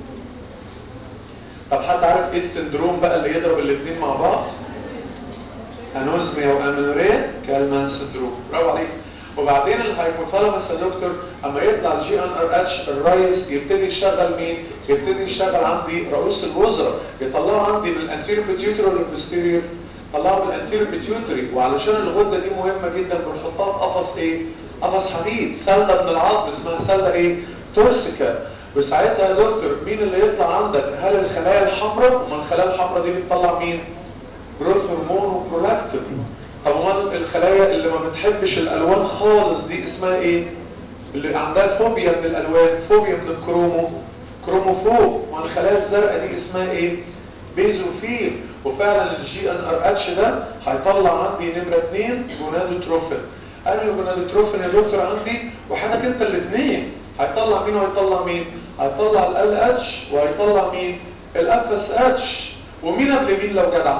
طب حد عارف ايه السندروم بقى اللي يضرب الاثنين مع بعض انوزميا وامينوريا كالمان سندروم برافو عليك وبعدين الهايبوثالاموس يا دكتور اما يطلع الجي ان ار اتش الرئيس يبتدي يشتغل مين يبتدي يشتغل عندي رئيس الوزراء يطلعه عندي من الانتيريور بيتيوتري ولا البوستيريور طلعه من الانتيريور بيتيوتري وعلشان الغده دي مهمه جدا بنحطها في قفص ايه قفص حديد سله من العظم اسمها سله ايه تورسيكا وساعتها يا دكتور مين اللي يطلع عندك هل الخلايا الحمراء وما الخلايا الحمراء دي بتطلع مين جروث هرمون وبرولاكتين طب امال الخلايا اللي ما بتحبش الالوان خالص دي اسمها ايه اللي عندها فوبيا من الالوان فوبيا من الكرومو كروموفوب ما الخلايا الزرقاء دي اسمها ايه بيزوفيل وفعلا الجي ان ار اتش ده هيطلع عندي نمره 2 جونادوتروفين انهي جونادوتروفين يا دكتور عندي وحدك انت الاثنين هيطلع مين وهيطلع مين هيطلع ال اتش وهيطلع مين الاف اس اتش ومين قبل مين لو جدع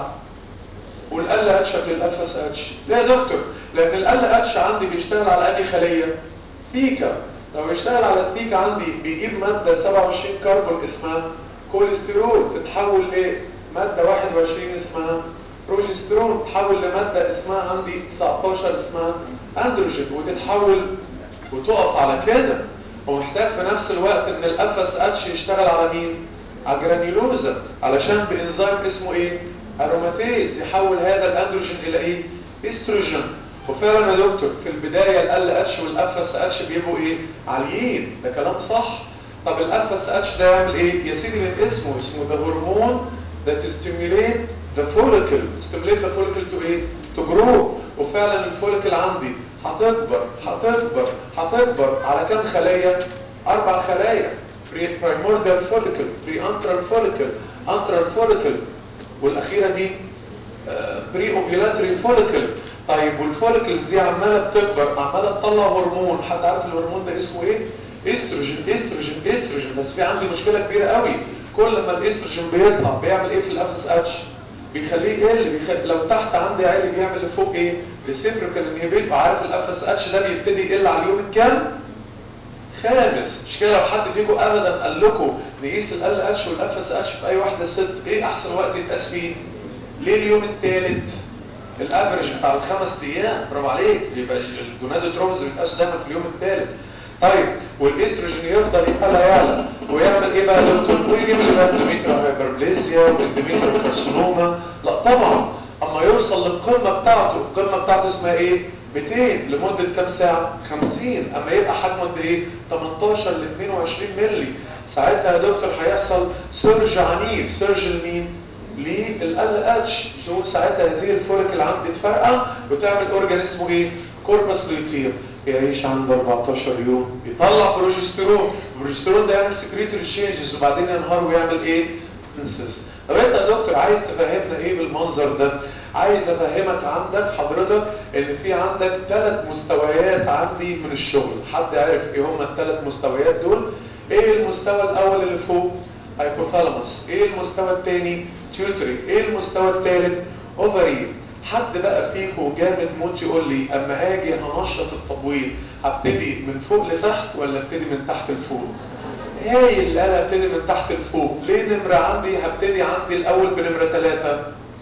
والال اتش قبل الاف اس اتش ليه يا دكتور لان ال اتش عندي بيشتغل على انهي خليه فيكا لو بيشتغل على الفيكا عندي بيجيب ماده 27 كربون اسمها كوليسترول تتحول لماده 21 اسمها بروجسترون تتحول لماده اسمها عندي 19 اسمها اندروجين وتتحول وتقف على كده ومحتاج في نفس الوقت ان الاف اس اتش يشتغل على مين على الجرانيولوزا علشان بانزيم اسمه ايه اروماتيز يحول هذا الاندروجين الى ايه استروجين وفعلا يا دكتور في البدايه ال اتش والاف اس اتش بيبقوا ايه عاليين ده كلام صح طب الاف اس اتش ده يعمل ايه يا سيدي من اسمه اسمه ده هرمون ده تستيميوليت ذا فوليكل ستيميوليت ذا فوليكل تو ايه تو جرو وفعلا الفوليكل عندي هتكبر هتكبر هتكبر على كام خليه اربع خلايا primordial follicle pre-antral follicle antral follicle والاخيره دي بري اوفيلاتري فوليكل طيب والفوليكلز دي عماله بتكبر عماله تطلع هرمون حد عارف الهرمون ده اسمه ايه استروجين استروجين استروجين بس في عندي مشكله كبيره قوي كل ما الاستروجين بيطلع بيعمل ايه في الاف اس اتش بيخليه يقل بيخلي لو تحت عندي عالي بيعمل لفوق ايه ريسيبروكال انهبيت وعارف الاف اس اتش ده بيبتدي يقل على اليوم الكام خامس مش كده لو حد فيكم ابدا قال لكم نقيس ال اتش والاف اس اتش في اي واحده ست ايه احسن وقت يتقاس فيه ليه اليوم الثالث الافرج بتاع الخمس ايام برافو عليك يبقى الجونادوتروفز بيتقاس دايما في اليوم الثالث طيب والاستروجين يفضل يعلى يعلى ويعمل ايه بقى يا دكتور ويجيب لي بقى اندوميتريال هايبربليزيا واندوميتريال كارسينوما لا طبعا اما يوصل للقمه بتاعته القمه بتاعته اسمها ايه 200 لمده كام ساعه 50 اما يبقى حجمه قد ايه 18 ل 22 مللي ساعتها يا دكتور هيحصل سيرج عنيف سيرج لمين لل اتش تقول ساعتها هذه الفوليكل عندي تفرقع وتعمل اورجان اسمه ايه كوربس لوتير يعيش عنده 14 يوم يطلع بروجسترون البروجسترون ده يعمل سكريتوري تشينجز وبعدين ينهار ويعمل ايه انسس طب انت يا دكتور عايز تفهمنا ايه بالمنظر ده عايز افهمك عندك حضرتك ان في عندك ثلاث مستويات عندي من الشغل حد عارف ايه هم الثلاث مستويات دول ايه المستوى الاول اللي فوق هايبوثالاموس ايه المستوى الثاني تيوتري ايه المستوى الثالث اوفري حد بقى فيكم جامد موت يقول لي اما هاجي هنشط التبويض هبتدي من فوق لتحت ولا ابتدي من تحت لفوق هاي اللي انا ابتدي من تحت لفوق ليه نمرة عندي هبتدي عندي الاول بنمرة ثلاثة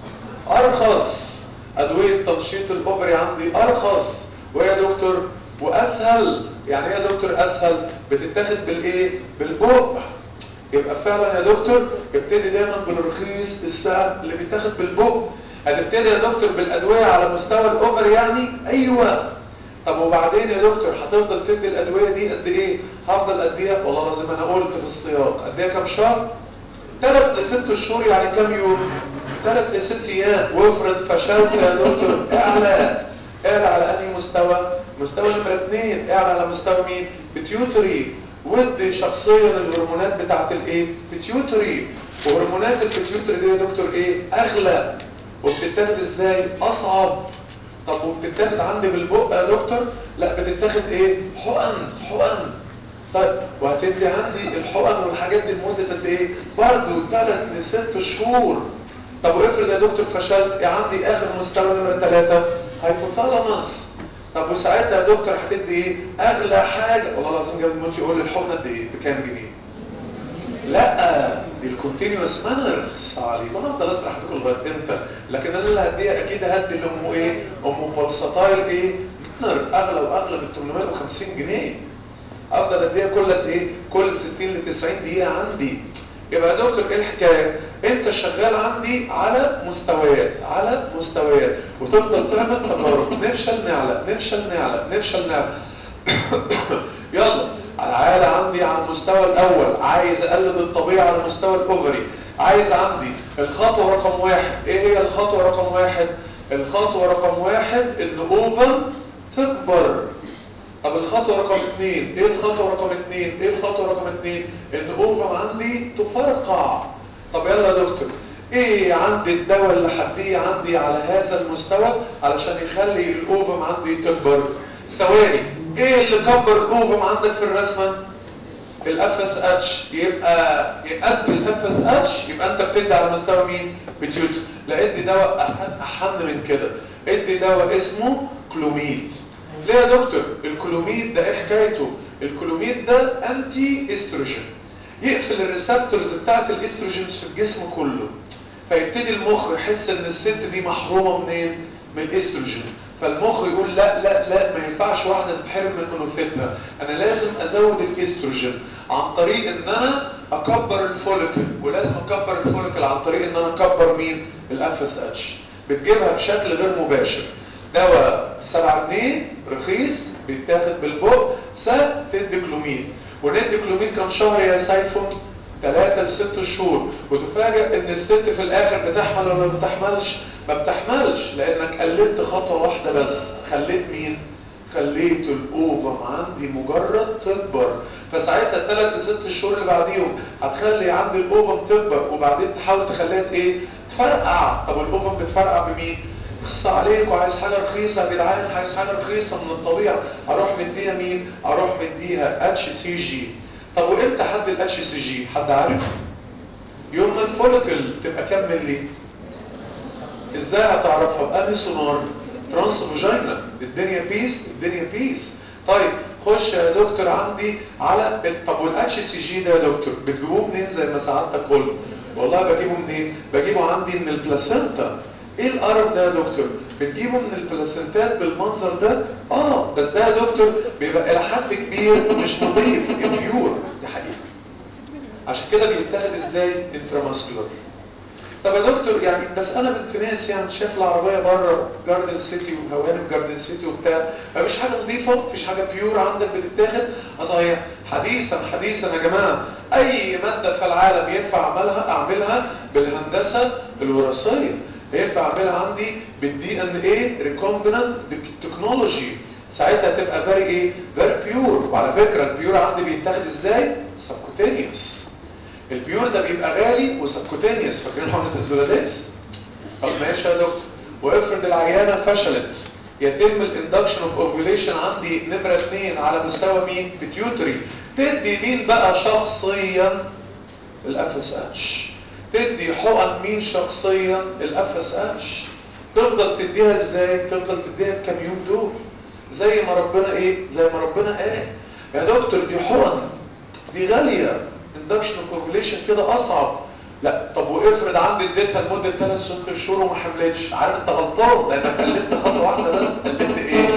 ارخص ادوية تنشيط الاوفري عندي ارخص ويا دكتور واسهل يعني ايه يا دكتور اسهل بتتاخد بالايه بالبق يبقى فعلا يا دكتور ابتدي دايما بالرخيص السهل اللي بيتاخد بالبق هتبتدي يا دكتور بالادويه على مستوى الاوفر يعني ايوه طب وبعدين يا دكتور هتفضل تدي الادويه دي قد ايه هفضل اديها والله لازم انا قلت في السياق اديها كام شهر ثلاث لست شهور يعني كام يوم ثلاث لست ايام وافرض فشلت يا دكتور اعلى اعلى على انهي مستوى مستوى نمرة اثنين اعلى على مستوى مين بتيوتري ودي شخصيا الهرمونات بتاعت الايه بتيوتري وهرمونات البتيوتري دي يا دكتور ايه اغلى وبتتاخد ازاي اصعب طب وبتتاخد عندي بالبق يا دكتور لا بتتاخد ايه حقن حقن طيب وهتدي عندي الحقن والحاجات دي لمده قد ايه برضه ثلاث لست شهور طب وافرض يا دكتور فشلت يا عندي اخر مستوى نمره ثلاثة هايبوثالاموس طب وساعتها يا دكتور هتدي ايه اغلى حاجه والله العظيم جاب الموت يقول لي الحقنه قد ايه بكام جنيه لا دي الكونتينوس مانر علي ما افضل اسرح بكم لغايه امتى لكن انا اللي هديها اكيد هدي لام ايه ام بلسطايل ايه مانر اغلى واغلى ب 850 جنيه افضل اديها كل قد ايه كل 60 ل 90 دقيقه عندي يبقى يا دكتور ايه الحكايه انت شغال عندي على مستويات على مستويات وتفضل تعمل تجارب نفشل نعلى نفشل نعلى نفشل نعلى يلا تعالى عندي على المستوى الاول عايز اقلد الطبيعه على مستوى الاوفري عايز عندي الخطوه رقم واحد ايه هي الخطوه رقم واحد الخطوه رقم واحد ان اوفر تكبر طب الخطوة رقم اثنين ايه الخطوة رقم اثنين ايه الخطوة رقم اثنين ان اوفر عندي تفرقع طب يلا يا دكتور ايه عندي الدواء اللي حديه عندي على هذا المستوى علشان يخلي الاوفم عندي تكبر ثواني ايه اللي كبر الاوفم عندك في الرسمة الاف اس اتش يبقى قد الاف اس اتش يبقى انت بتدي على مستوى مين بتيوتر لا ادي دواء احن احن من كده ادي دواء اسمه كلوميد ليه يا دكتور الكلوميد ده ايه حكايته الكلوميد ده انتي استروجين يقفل الريسبتورز بتاعت الاستروجينز في الجسم كله فيبتدي المخ يحس ان الست دي محرومه منين من الاستروجين فالمخ يقول لا لا لا ما ينفعش واحده تتحرم من انوثتها انا لازم ازود الاستروجين عن طريق ان انا اكبر الفوليكل ولازم اكبر الفوليكل عن طريق ان انا اكبر مين الاف اس اتش بتجيبها بشكل غير مباشر دواء 7 جنيه رخيص بيتاخد بالبق س تدي كلوميد وندي كلوميد كام شهر يا سيفون 3 ل 6 شهور وتفاجئ ان الست في الاخر بتحمل ولا ما بتحملش ما بتحملش لانك قللت خطوه واحده بس خليت مين خليت الاوفم عندي مجرد تكبر فساعتها الثلاث لست شهور اللي بعديهم هتخلي عندي الاوفم تكبر وبعدين تحاول تخليها ايه تفرقع طب الاوفم بتفرقع بمين خص عليك وعايز حاجه رخيصه يا جدعان عايز حاجه رخيصه من الطبيعه اروح مديها مين اروح مديها اتش سي جي طب وامتى حد الاتش سي جي حد عارف يوم ما الفوليكل تبقى كام ملي ازاي هتعرفها بأنهي سونار ترانس فاجينا الدنيا بيس الدنيا بيس طيب خش يا دكتور عندي على طب والاتش سي جي ده يا دكتور بتجيبوه منين زي ما سعادتك قلت والله بجيبه منين بجيبه عندي من البلاسينتا ايه القرف ده يا دكتور بتجيبه من البلاسنتات بالمنظر ده اه بس ده يا دكتور بيبقى الى حد كبير مش نظيف بيور دي حقيقه عشان كده بيتاخد ازاي انتراماسكولار طب يا دكتور يعني بس انا بنت ناس يعني شايف العربيه بره جاردن سيتي وهوانم جاردن سيتي وبتاع مفيش حاجه نظيفه مفيش حاجه بيور عندك بتتاخد صحيح حديثا حديثا يا جماعه اي ماده في العالم ينفع اعملها اعملها بالهندسه الوراثيه ينفع اعملها عندي بالدي ان ايه ريكومبيننت بالتكنولوجي ساعتها تبقى فيري ايه فيري بيور وعلى فكره البيور عندي بيتاخد ازاي سبكوتينيوس البيور ده بيبقى غالي وسبكوتينيوس فاكرين حقنه الزولاديس طب ماشي يا دكتور وافرض العيانه فشلت يتم الاندكشن اوف اوفيوليشن عندي نمره اثنين على مستوى مين بيتيوتري تدي مين بقى شخصيا الاف اس اتش تدي حقن مين شخصيا الاف اس اتش تفضل تديها ازاي تفضل تديها بكام يوم دول زي ما ربنا ايه زي ما ربنا قال يا دكتور دي حقن دي غاليه اندكشن كوفيليشن كده اصعب لا طب وافرض عندي اديتها لمده ثلاث ست شهور وما حملتش عارف انت غلطان لانك قللت خطوه واحده بس قللت ايه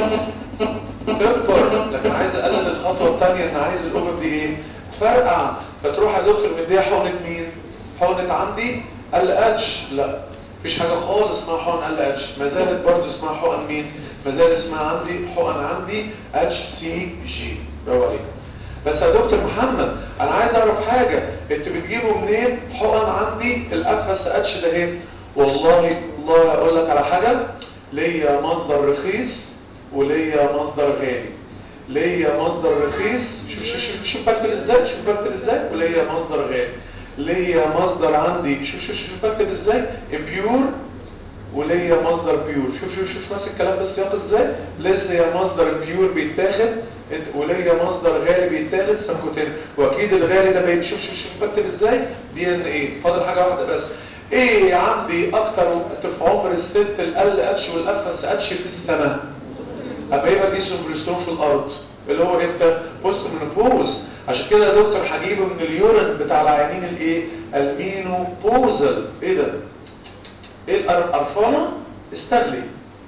تكبر لكن عايز اقلل الخطوه الثانيه ان عايز الاوفر دي ايه تفرقع فتروح يا دكتور مديها حقنه مين حقنه عندي ال اتش لا مفيش حاجه خالص اسمها حقن ال اتش ما زالت برضه اسمها حقن مين ما زالت اسمها عندي حقن عندي اتش سي جي برافو عليك بس يا دكتور محمد انا عايز اعرف حاجه انت بتجيبه منين حقن عندي الاف اس اتش ده ايه والله والله اقول لك على حاجه ليا مصدر رخيص وليا مصدر غالي ليا مصدر رخيص شوف شوف شوف شوف بكتب ازاي شوف بكتب ازاي وليا مصدر غالي ليا مصدر عندي شوف شوف شوف بكتب ازاي امبيور وليا مصدر بيور شوف شوف شوف نفس الكلام بس ياخد ازاي ليا مصدر بيور بيتاخد وليا مصدر غالي بيتاخد سبكوتين واكيد الغالي ده بين شوف شوف شوف بكتب ازاي دي ان ايه فاضل حاجه واحده بس ايه عندي اكتر وقت في عمر الست ال اتش والاف اس اتش في السنه اما يبقى دي سوبرستون في الارض اللي هو امتى بوست منوبوز عشان كده يا دكتور هجيبه من اليورين بتاع العيانين الايه المينوبوزل ايه ده ايه القرفانه استغلي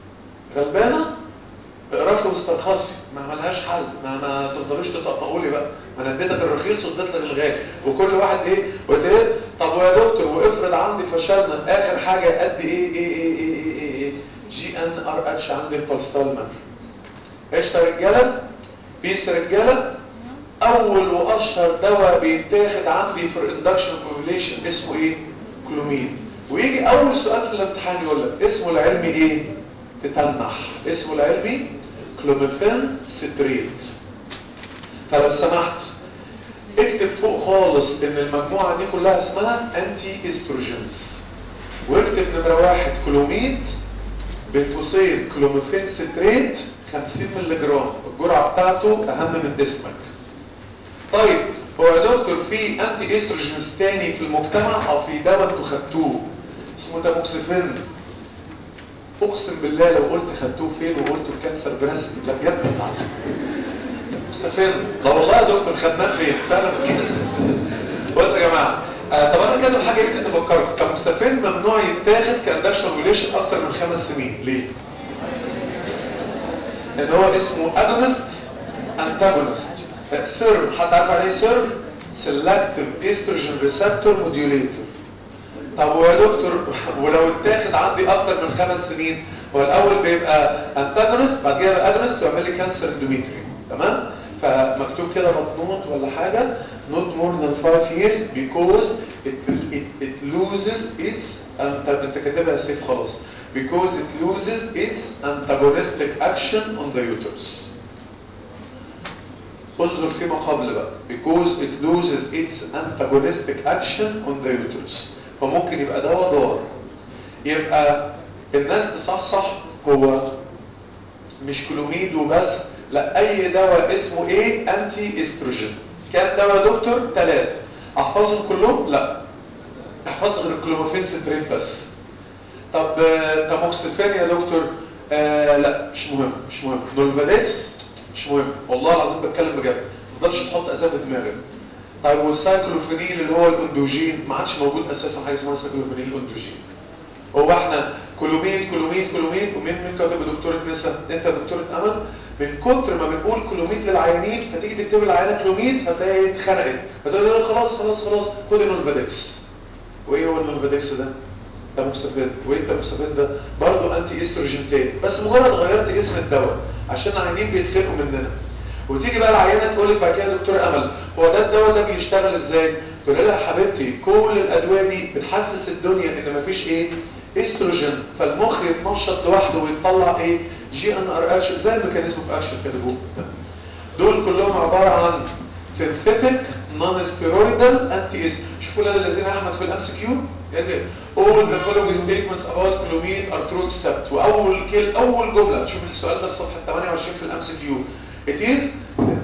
غلبانه اقرفي واسترخصي ما ملهاش حل ما ما تفضلوش تطقطقوا لي بقى ما انا اديتك الرخيص واديت لك الغالي وكل واحد ايه وقلت ايه طب ويا دكتور وافرض عندي فشلنا اخر حاجه قد ايه ايه ايه ايه ايه, إيه, إيه جي ان ار اتش عندي البولستالمان ايش يا رجاله بيس رجاله اول واشهر دواء بيتاخد عندي في الاندكشن كوفيليشن اسمه ايه كلوميد ويجي اول سؤال في الامتحان يقول لك اسمه العلمي ايه تتنح اسمه العلمي كلوميفين ستريت فلو سمحت اكتب فوق خالص ان المجموعه دي كلها اسمها انتي استروجينز واكتب نمره واحد كلوميد بين قوسين كلوميفين ستريت 50 مللي جرام الجرعه بتاعته اهم من اسمك طيب هو يا دكتور في انتي استروجينز تاني في المجتمع او في دواء انتوا خدتوه اسمه تاموكسيفين اقسم بالله لو قلت خدتوه فين وقلت الكانسر بريست لا بجد تاموكسيفين لا والله يا دكتور خدناه فين فعلا كده بصوا يا جماعه آه طب انا كده حاجه يمكن تفكركم تاموكسيفين ممنوع يتاخد كاندكشن ريليشن اكتر من خمس سنين ليه؟ ان هو اسمه اجونست انتاجونست سيرم حد عارف يعني ايه سيرم سيلكتيف استروجين ريسبتور موديوليتور طب ويا دكتور ولو اتاخد عندي اكتر من خمس سنين هو الاول بيبقى انتاجونست بعد كده يبقى اجونست ويعمل لي كانسر اندوميتريوم تمام فمكتوب كده مضمون ولا حاجه not more than 5 years because it, it, it loses its انت كاتبها سيف خلاص because it loses its antagonistic action on the uterus انظر فيما قبل بقى because it loses its antagonistic action on the uterus فممكن يبقى دواء ضار يبقى الناس تصحصح هو مش كلوميد وبس لا اي دواء اسمه ايه انتي استروجين كام دواء يا دكتور ثلاثة احفظهم كلهم لا احفظ غير الكلوموفين ستريت بس طب تاموكسيفين يا دكتور آه لا مش مهم مش مهم نولفاديكس مش مهم والله العظيم بتكلم بجد ما تقدرش تحط اسامي في دماغك طيب والسايكلوفينيل اللي هو الاندوجين ما عادش موجود اساسا حاجه اسمها سايكلوفينيل الاندوجين هو احنا كلوميد كلوميد كلوميد ومين مين كاتب دكتوره نسا انت دكتوره امل من كتر ما بنقول كلوميد للعيانين فتيجي تكتب العيانه كلوميد فتلاقي اتخنقت فتقول لها خلاص خلاص خلاص خد النولفاديكس وايه هو النولفاديكس ده تاموكسافين وايه التاموكسافين ده برضه انتي استروجين تاني بس مجرد غيرت اسم الدواء عشان العيانين بيتخنقوا مننا وتيجي بقى العيانه تقول لك بعد كده يا دكتور امل هو ده الدواء ده بيشتغل ازاي تقول لها يا حبيبتي كل الادويه دي بتحسس الدنيا ان مفيش ايه استروجين فالمخ يتنشط لوحده ويطلع ايه جي ان ار اتش زي الميكانيزم اوف اكشن كده جوه دول كلهم عباره عن synthetic non steroidal anti شوفوا ولاد الذين احمد في الام سي كيو يعني all the following statements about clomid are true except واول كل اول جمله شوف السؤال ده في صفحه 28 في الام سي كيو it is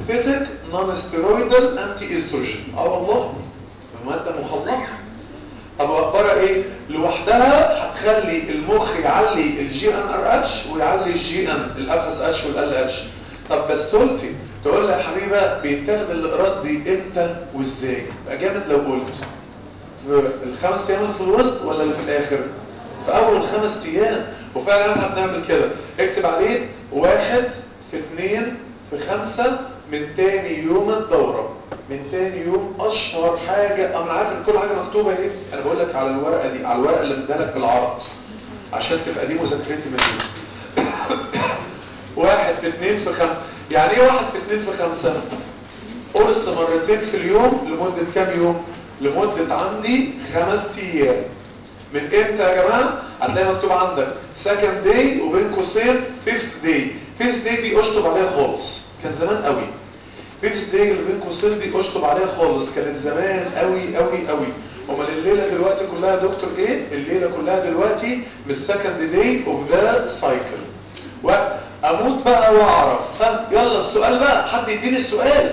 سينثيتك نون ستيرويدال انتي استروجين اه والله ماده مخلطه طب واخبارها ايه لوحدها هتخلي المخ يعلي الجي ان ار اتش ويعلي الجي ان الاف اس اتش والال اتش طب بس قلتي تقول لي يا حبيبه بيتاخد الاقراص دي امتى وازاي يبقى جامد لو قلت في الخمس ايام اللي في الوسط ولا اللي في الاخر في اول خمس ايام وفعلا احنا بنعمل كده اكتب عليه واحد في اثنين في خمسة من تاني يوم الدورة من تاني يوم اشهر حاجة انا عارف ان كل حاجة مكتوبة ايه انا بقول لك على الورقة دي على الورقة اللي مدالك بالعرض عشان تبقى دي مذاكرتي من دي واحد في اثنين في خمسة يعني ايه واحد في اثنين في خمسة قرص مرتين في اليوم لمدة كام يوم لمدة عندي خمس ايام من امتى يا جماعة هتلاقي مكتوب عندك سكند داي وبين قوسين فيفث داي فيفث داي دي اشطب عليها خالص كان زمان قوي فيفث داي اللي بين قوسين دي اشطب عليها خالص كانت زمان قوي قوي قوي امال الليله دلوقتي كلها دكتور ايه الليله كلها دلوقتي من السكند داي اوف ذا سايكل واموت بقى واعرف ها يلا السؤال بقى حد يديني السؤال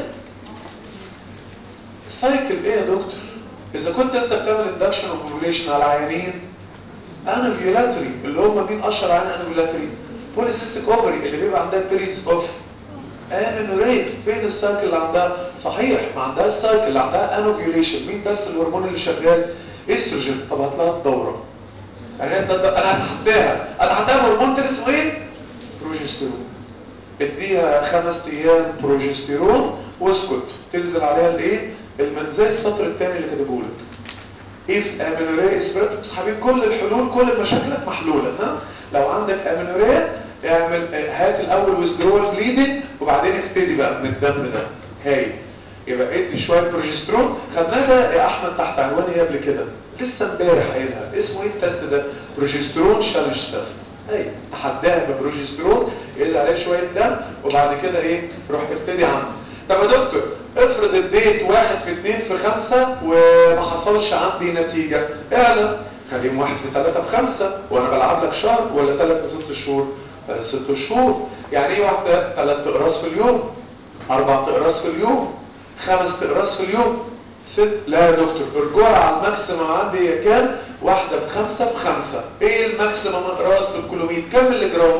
السايكل ايه يا دكتور اذا كنت انت بتعمل اندكشن اوف اوفيوليشن على عيانين انفيولاتري اللي هم مين اشهر عيان انفيولاتري بوليسيستيك اوفري اللي بيبقى عندها بيريدز اوف امينوريت فين السايكل اللي عندها صحيح ما عندها السايكل اللي عندها انوفيوليشن مين بس الهرمون اللي شغال استروجين طب هات لها الدوره يعني انت انا هتحداها انا هتحداها هرمون كده اسمه ايه بروجستيرون اديها خمس ايام بروجستيرون واسكت تنزل عليها الايه المنزل السطر الثاني اللي كاتبه لك if amenorrhea is present حبيب كل الحلول كل مشاكلك محلوله ها لو عندك amenorrhea اعمل هات الاول withdrawal bleeding وبعدين ابتدي بقى من الدم ده هاي يبقى ادي شويه بروجسترون خدناه ده يا احمد تحت عنوان ايه قبل كده لسه امبارح قايلها اسمه ايه التست ده بروجسترون شالنج تيست اي تحداها ببروجسترون ينزل عليه شويه دم وبعد كده ايه روح ابتدي عنده طب يا دكتور افرض اديت واحد في اتنين في خمسة وما حصلش عندي نتيجة اعلم خليهم واحد في ثلاثة في خمسة وانا بلعب لك شهر ولا ثلاثة ست شهور ثلاث ست شهور يعني ايه واحدة ثلاث اقراص في اليوم اربع اقراص في اليوم خمس اقراص في اليوم ست لا يا دكتور الجرعة على الماكسيمم عندي هي كام واحدة في خمسة في خمسة ايه الماكسيمم اقراص في الكيلومتر كام ملي جرام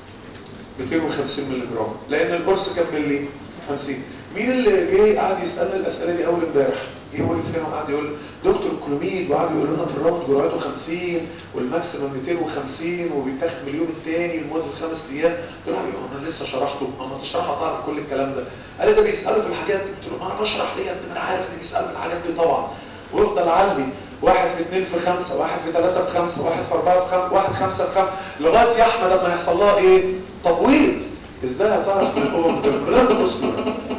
250 ملي جرام لان القرص كام ملي 50 مين اللي جاي قاعد يسالنا الاسئله دي اول امبارح جه وقف هنا وقعد يقول دكتور الكلوميد وقعد يقول لنا في الراوند جرعته 50 والماكسيمم 250 وبيتاخد من اليوم الثاني لمده خمس ايام قلت له انا لسه شرحته اما تشرحها تعرف كل الكلام ده قال لي ده بيسالوا في الحاجات دي قلت له ما انا بشرح ليه انا عارف ان بيسالوا في الحاجات دي طبعا ويفضل علي واحد في اثنين في خمسة واحد في ثلاثة في خمسة واحد في أربعة في خمسة واحد خمسة في خمسة لغاية يا أحمد لما يحصل لها إيه؟ تبويض إزاي هتعرف من هو لا أصبر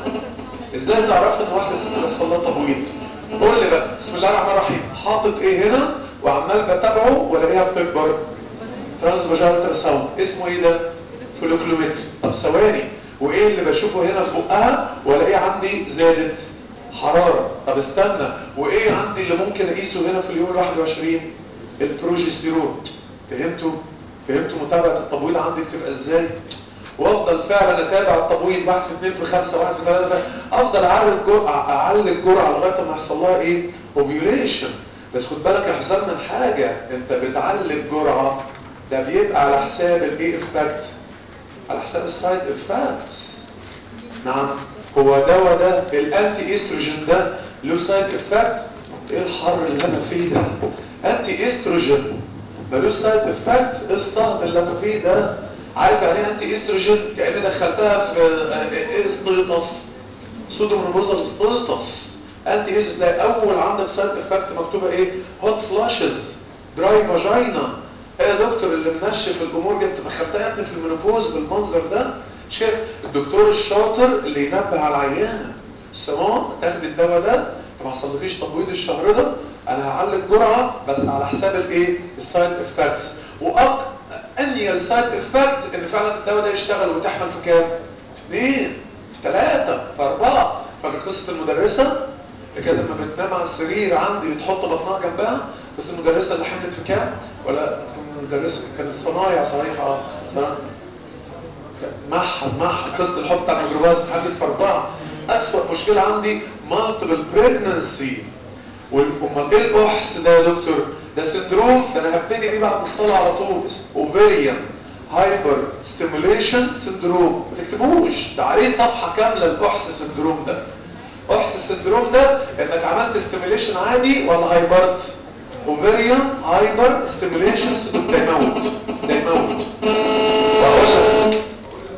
ازاي تعرفت ان واحده ست بيحصل لها تبويض قول لي بقى بسم الله الرحمن الرحيم حاطط ايه هنا وعمال بتابعه والاقيها بتكبر ترانس فاجينال ساوند اسمه ايه ده فلوكلومتر طب ثواني وايه اللي بشوفه هنا في بقها والاقيه عندي زادت حراره طب استنى وايه عندي اللي ممكن اقيسه هنا في اليوم ال21 البروجستيرون فهمتوا فهمتوا متابعه التبويض عندي بتبقى ازاي وافضل فعلا اتابع التبويض واحد في اثنين في خمسة واحد في ثلاثة افضل اعلي الجرعة اعلي الجرعة لغاية ما يحصل لها ايه اوفيوليشن بس خد بالك يا حسام من حاجة انت بتعلي الجرعة ده بيبقى على حساب الايه افكت على حساب السايد افكتس نعم هو دواء ده الانتي استروجين ده له سايد افكت ايه الحر اللي انا فيه ده انتي استروجين ملوش سايد افكت ايه الصهد اللي انا فيه ده عارف يعني ايه انتي استروجين كأن دخلتها في استيطس سودومونوبوزال استيطس انتي استروجين تلاقي اول عندك سايد افكت مكتوبه ايه هوت فلاشز دراي فاجينا ايه يا دكتور اللي منشف الامور دي انت دخلتها يا ابني في المينوبوز بالمنظر ده مش كده الدكتور الشاطر اللي ينبه على العيانه سمام تاخد الدواء ده ما حصلكيش تبويض الشهر ده انا هعلي الجرعه بس على حساب الايه السايد افكتس واكتر انيال سايد افكت ان فعلا الدواء ده يشتغل وتحمل في كام؟ في اثنين في ثلاثة في أربعة فاكر قصة المدرسة اللي كانت لما بتنام على السرير عندي بتحط بطنها جنبها بس المدرسة اللي حملت في كام؟ ولا المدرسة كانت صنايع صحيحة صنايع محل محل قصة الحب بتاع الميكروباص حاجة في أربعة أسوأ مشكلة عندي مالتيبل بريجننسي والأمال إيه الأحس ده يا دكتور؟ ده سندروم ده أنا هبتدي بيه بعد الصلاة على طول أوفيريان هايبر ستيموليشن سندروم ما تكتبوش ده عليه صفحة كاملة الأحس سندروم ده أحس السندروم ده إنك عملت ستيموليشن عادي ولا هايبرت؟ اوفيريان هايبر ستيموليشن ده يموت ده يموت واقول لك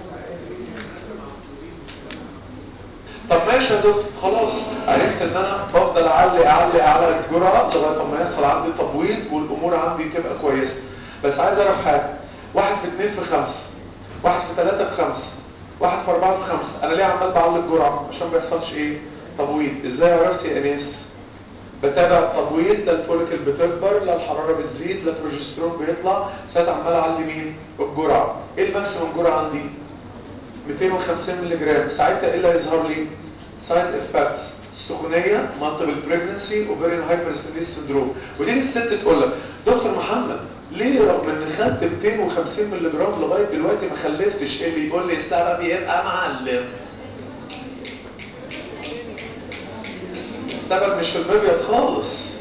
طب ماشي يا دكتور خلاص عرفت ان انا بفضل اعلي اعلي على الجرعه لغايه ما يحصل عندي تبويض والامور عندي تبقى كويسه بس عايز اعرف حاجه واحد في اثنين في خمسه واحد في ثلاثه في خمسه واحد في اربعه في خمسه انا ليه عمال بعلي الجرعه عشان ما يحصلش ايه تبويض ازاي عرفت يا انيس بتابع التبويض لا الفوليكل بتكبر لا الحراره بتزيد لا البروجسترون بيطلع ساعتها عمال اعلي مين الجرعه ايه الماكسيمم جرعه عندي 250 مللي جرام ساعتها ايه اللي هيظهر لي سايد افكتس السخونيه مالتيبل بريجنسي اوفرين هايبر سندروم ودي الست تقول لك دكتور محمد ليه رغم ان خدت 250 مللي جرام لغايه دلوقتي ما خلفتش ايه اللي يقول لي السبب يبقى معلم السبب مش في المبيض خالص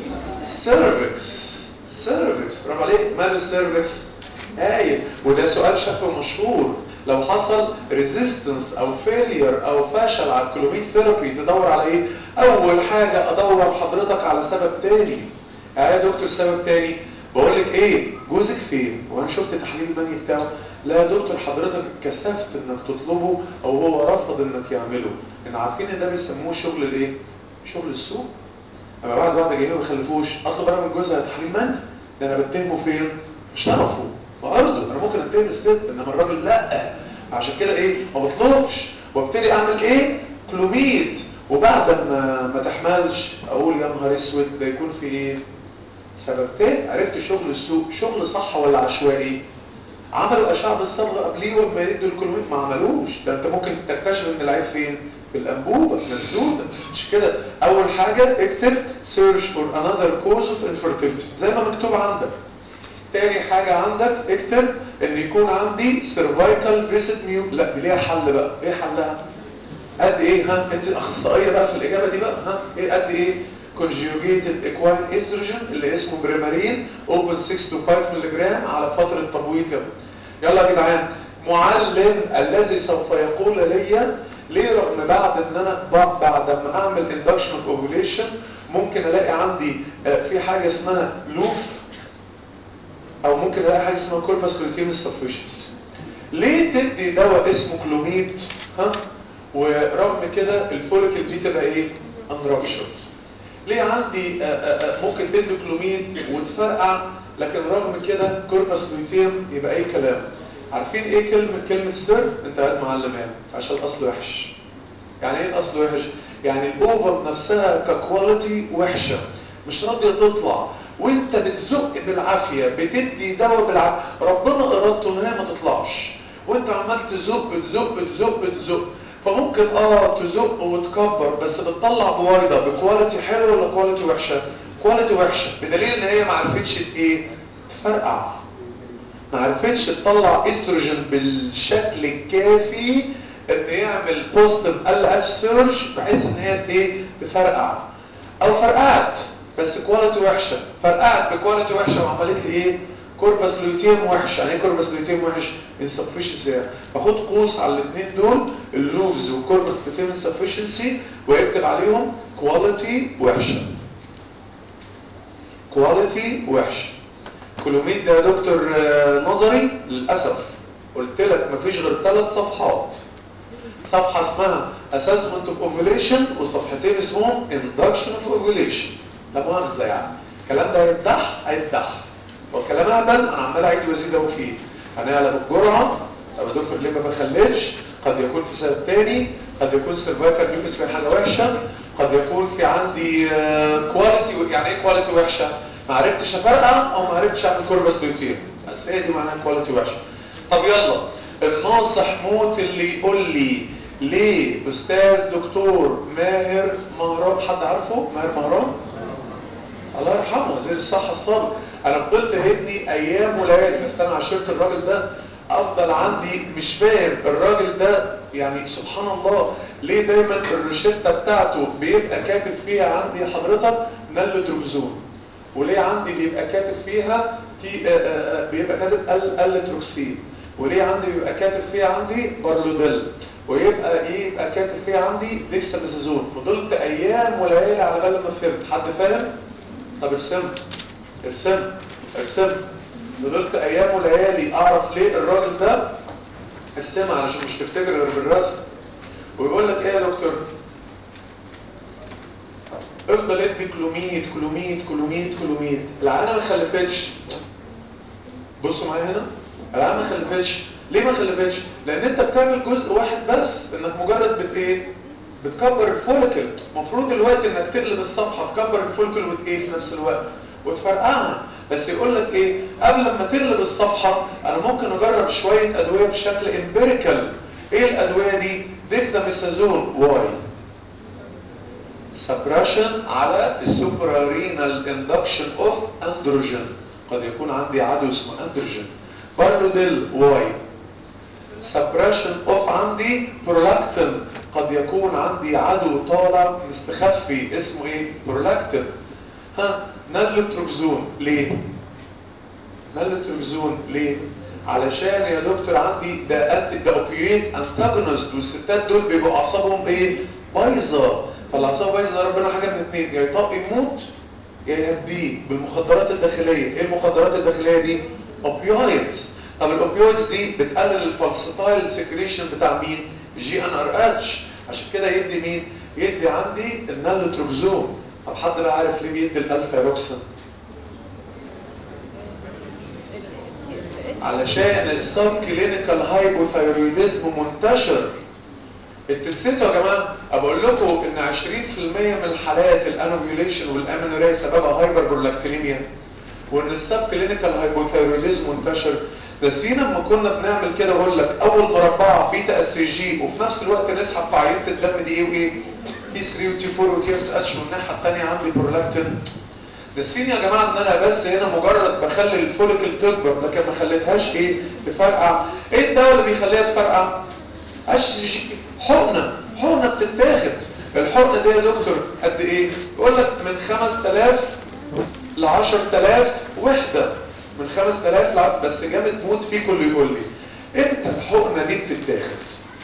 سيرفكس سيرفكس برافو عليك ماله السيرفكس هايل وده سؤال شكله مشهور لو حصل ريزيستنس او فيلير او فشل على الكلوميد ثيرابي تدور على ايه اول حاجه ادور حضرتك على سبب تاني يا دكتور سبب تاني بقول لك ايه جوزك فين وانا شفت تحليل المني بتاعه لا يا دكتور حضرتك كسفت انك تطلبه او هو رفض انك يعمله ان عارفين ان ده بيسموه شغل الايه شغل السوق اما بعد واحده جايين ما يخلفوش اطلب انا من جوزها تحليل مني ده انا بتهمه فين مش تعرفه برضه انا ممكن اتهم الست انما الراجل لا عشان كده ايه ما بطلبش وابتدي اعمل ايه كلوميد وبعد ما ما تحملش اقول يا نهار اسود ده يكون في ايه سببتين عرفت شغل السوق شغل صح ولا عشوائي عملوا اشعه بالصبغه قبليه وما يدوا الكلوميد ما عملوش ده انت ممكن تكتشف ان العيب فين في الانبوبه مسدوده مش كده اول حاجه اكتب search for another cause of infertility زي ما مكتوب عندك تاني حاجة عندك اكتب ان يكون عندي cervical visit mute لا دي ليها حل بقى ايه حلها قد ايه ها انت اخصائية بقى في الاجابة دي بقى ها ايه قد ايه conjugated equine estrogen اللي اسمه بريمارين open 6 to 5 ملغ على فترة تبويض يلا يا جدعان معلم الذي سوف يقول لي ليه رغم بعد ان انا بعد ما اعمل induction of ovulation ممكن الاقي عندي في حاجة اسمها لوف او ممكن الاقي حاجه اسمها كوربس لوتيم سفيشنس ليه تدي دواء اسمه كلوميد ها ورغم كده الفوليكل دي تبقى ايه انرابشرد ليه عندي آآ آآ ممكن تدي كلوميد وتفرقع لكن رغم كده كوربس لوتيم يبقى اي كلام عارفين ايه كلمه كلمه سر انت قاعد معلم يعني عشان الاصل وحش يعني ايه الاصل وحش يعني الاوفر نفسها ككواليتي وحشه مش راضيه تطلع وانت بتزق بالعافية بتدي دواء بالعافية ربنا ارادته ان هي ما تطلعش وانت عمال تزق بتزق بتزق بتزق فممكن اه تزق وتكبر بس بتطلع بويضة بكواليتي حلوة ولا كواليتي وحشة كواليتي وحشة بدليل ان هي ما عرفتش ايه تفرقع ما عرفتش تطلع استروجين بالشكل الكافي ان يعمل بوزيتيف ال اتش سيرش بحيث ان هي ايه تفرقع او فرقعت بس كواليتي وحشة فرقعت بكواليتي وحشة وعملت لي ايه كوربس لوتيم وحش يعني ايه كوربس لوتيم وحش insufficiency باخد قوس على الاثنين دول اللوفز والكوربس لوتيم insufficiency واكتب عليهم كواليتي وحشة كواليتي وحشة كلوميد ده يا دكتور نظري للأسف قلت لك مفيش غير ثلاث صفحات صفحة اسمها assessment of ovulation وصفحتين اسمهم induction of ovulation لا مؤاخذة يعني الكلام ده هيتدح هيتدح والكلام اهبل انا عمال اعيد وازيد اهو فيه هنعلم الجرعة طب يا دكتور ليه ما بخلفش قد يكون في سبب تاني قد يكون سيرفايكال ميوكس في حاجة وحشة قد يكون في عندي كواليتي يعني ايه كواليتي وحشة ما عرفتش افرقع او ما عرفتش اعمل كوربس ليوتير بس هي دي معناها كواليتي وحشة طب يلا الناصح موت اللي يقول لي ليه استاذ دكتور ماهر مهران حد عارفه ماهر مهران الله يرحمه وزير الصحة السابق انا فضلت ابني ايام وليالي بس انا عشرت الراجل ده افضل عندي مش فاهم الراجل ده يعني سبحان الله ليه دايما الروشته بتاعته بيبقى كاتب فيها عندي حضرتك نالوتروكسون وليه عندي بيبقى كاتب فيها تي آآ آآ بيبقى كاتب ال التروكسين وليه عندي بيبقى كاتب فيها عندي بارلوديل ويبقى ايه يبقى كاتب فيها عندي ديكساميثازون فضلت ايام وليالي على بال ما فهمت حد فاهم طب ارسم ارسم ارسم فضلت ايام وليالي اعرف ليه الراجل ده ارسمها علشان مش تفتكر غير بالرسم ويقول لك ايه يا دكتور افضل ادي كلوميد كلوميد كلوميد كلوميد العيانه ما خلفتش بصوا معايا هنا العيانه ما خلفتش ليه ما خلفتش لان انت بتعمل جزء واحد بس انك مجرد بت ايه بتكبر الفوليكل المفروض دلوقتي انك تقلب الصفحه تكبر الفوليكل وت ايه في نفس الوقت وتفرقعها بس يقول لك ايه قبل ما تقلب الصفحه انا ممكن اجرب شويه ادويه بشكل امبيريكال ايه الادويه دي ديكلاميثازون واي سبريشن على السوبرارينال اندكشن اوف اندروجين قد يكون عندي عدو اسمه اندروجين بارلوديل واي سبريشن اوف عندي برولاكتين قد يكون عندي عدو طالع مستخفي اسمه ايه برولاكتين ها نالوتروكسون ليه نالوتروكسون ليه علشان يا دكتور عندي ده انت ده اوبيويد انتاجونست والستات دول بيبقوا اعصابهم ايه بايظه فالاعصاب بايظه ربنا حاجه من اثنين يا يطق يموت يا يهديه بالمخدرات الداخليه ايه المخدرات الداخليه دي اوبيويدز طب الاوبيويدز دي بتقلل البلسيتايل سكريشن بتاع مين جي ان ار اتش عشان كده يدي مين يدي عندي النالوتروكسون طب حد بقى عارف ليه بيدي الالفا روكسن علشان السب كلينيكال هايبوثايرويدزم منتشر اتنسيتوا يا جماعه اقول لكم ان 20% من الحالات الانوفيوليشن والامينوريا سببها هايبر برولاكتينيميا وان السب كلينيكال هايبوثايرويدزم منتشر نسينا لما كنا بنعمل كده اقول لك اول مربعه بيتا اس جي وفي نفس الوقت نسحب في عينه الدم دي ايه وايه تي 3 وتي 4 وتي اس اتش والناحيه الثانيه عندي برولاكتين نسيني يا جماعه ان انا بس هنا مجرد بخلي الفوليكل تكبر لكن ما خليتهاش ايه تفرقع ايه الدواء اللي بيخليها تفرقع اش حقنه حقنه بتتاخد الحقنه دي يا دكتور قد ايه يقول لك من 5000 ل 10000 وحده من 5000 ل بس جامد موت فيه كله يقول لي امتى الحقنه دي بتتاخد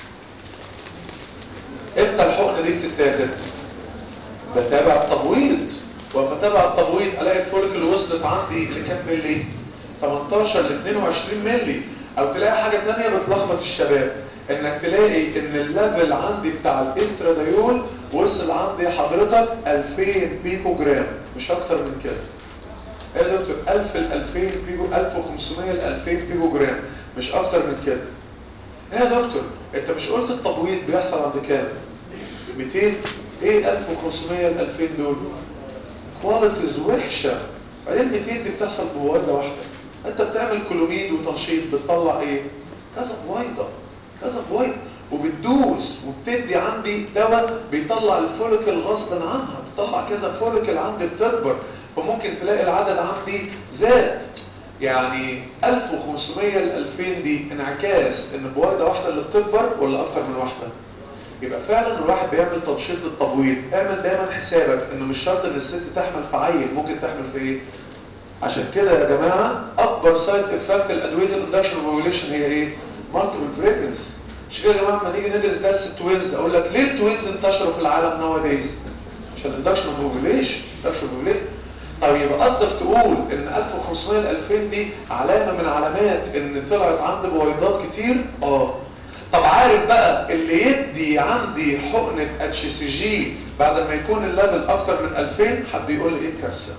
امتى الحقنه دي بتتاخد بتابع التبويض وما تابع التبويض الاقي الفوليكل وصلت عندي لكام ملي 18 ل 22 ملي او تلاقي حاجه ثانيه بتلخبط الشباب انك تلاقي ان الليفل عندي بتاع الاستراديول وصل عندي حضرتك 2000 بيكو جرام مش اكتر من كده يا دكتور 1000 ل 2000 بيكو 1500 ل 2000 بيكو جرام مش اكتر من كده يا دكتور انت مش قلت التبويض بيحصل عند كام 200 ايه 1500 ل 2000 دول كواليتيز وحشه بعدين 200 دي بتحصل بويضه واحده انت بتعمل كلوميد وتنشيط بتطلع ايه كذا بويضه كذا بويضه وبتدوس وبتدي عندي دواء بيطلع الفوليكل غصبا عنها بتطلع كذا فوليكل عندي بتكبر فممكن تلاقي العدد عندي زاد يعني 1500 ل 2000 دي انعكاس ان بويضه واحده اللي بتكبر ولا اكتر من واحده يبقى فعلا الواحد بيعمل تنشيط للتبويض اعمل دايما حسابك انه مش شرط ان الست تحمل في عيل ممكن تحمل في ايه عشان كده يا جماعه اكبر سايد افكت الادويه الاندكشن اوفيوليشن هي ايه مالتيبل بريجنس مش كده يا جماعه لما نيجي ندرس درس التوينز اقول لك ليه التوينز انتشروا في العالم ناو دايز عشان الاندكشن اوفيوليشن اندكشن اوفيوليشن طيب يبقى قصدك تقول ان 1500 ل 2000 دي علامه من علامات ان طلعت عند بويضات كتير اه طب عارف بقى اللي يدي عندي حقنة اتش سي جي بعد ما يكون الليفل اكتر من 2000 حد يقول لي ايه الكارثه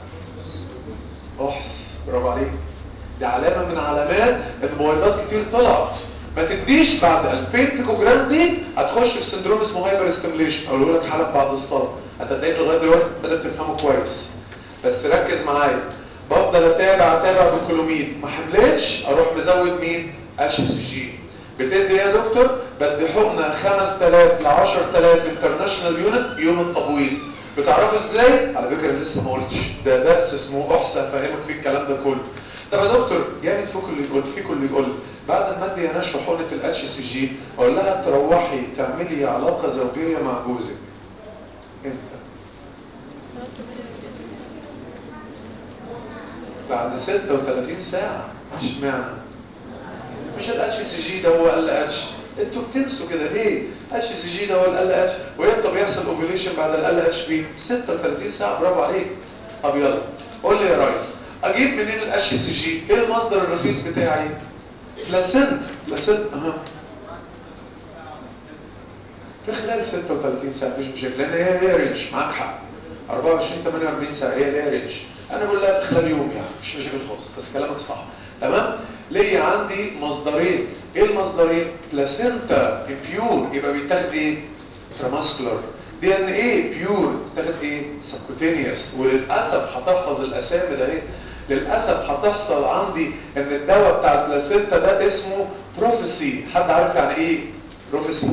احس برافو عليك دي علامة من علامات ان بويضات كتير طلعت ما تديش بعد 2000 بيكو جرام دي هتخش في سندروم اسمه هايبر ستيميليشن اقول لك حاله بعد الصلاه هتلاقيك لغايه دلوقتي بدات تفهمه كويس بس ركز معايا بفضل اتابع اتابع بالكلوميد ما حملتش اروح مزود مين اتش سي جي بتدي يا دكتور بدي حقنه 5000 ل 10000 انترناشونال يونت يوم التبويض بتعرفوا ازاي على فكره لسه ما قلتش ده درس اسمه احصى افهمك فيه الكلام ده كله طب يا دكتور جامد فيكم اللي يقول فيكم اللي يقول بعد ما ادي انا حقنه الاتش سي جي اقول لها تروحي تعملي علاقه زوجيه مع جوزك امتى بعد 36 ساعه اشمعنى مش الاتش سي جي ده هو ال اتش انتوا بتنسوا كده ليه اتش سي جي ده هو ال اتش وامتى بيحصل اوفيليشن بعد ال اتش بي 36 ساعه برافو عليك طب يلا قول لي يا ريس اجيب منين الاتش سي جي ايه المصدر الرخيص بتاعي بلاسنت بلاسنت اها في خلال 36 ساعه مفيش مشاكل لان هي هي رينج معاك حق 24 48 ساعه هي هي رينج انا بقول لها في خلال يوم يعني مش مشاكل خالص بس كلامك صح تمام ليا عندي مصدرين ايه المصدرين بلاسينتا بيور يبقى بيتاخد ايه تراماسكولار دي ان ايه بيور بتاخد ايه سبكوتينيوس وللاسف هتحفظ الاسامي ده ايه للاسف هتحصل عندي ان الدواء بتاع البلاسينتا ده اسمه بروفيسي حد عارف يعني ايه بروفيسي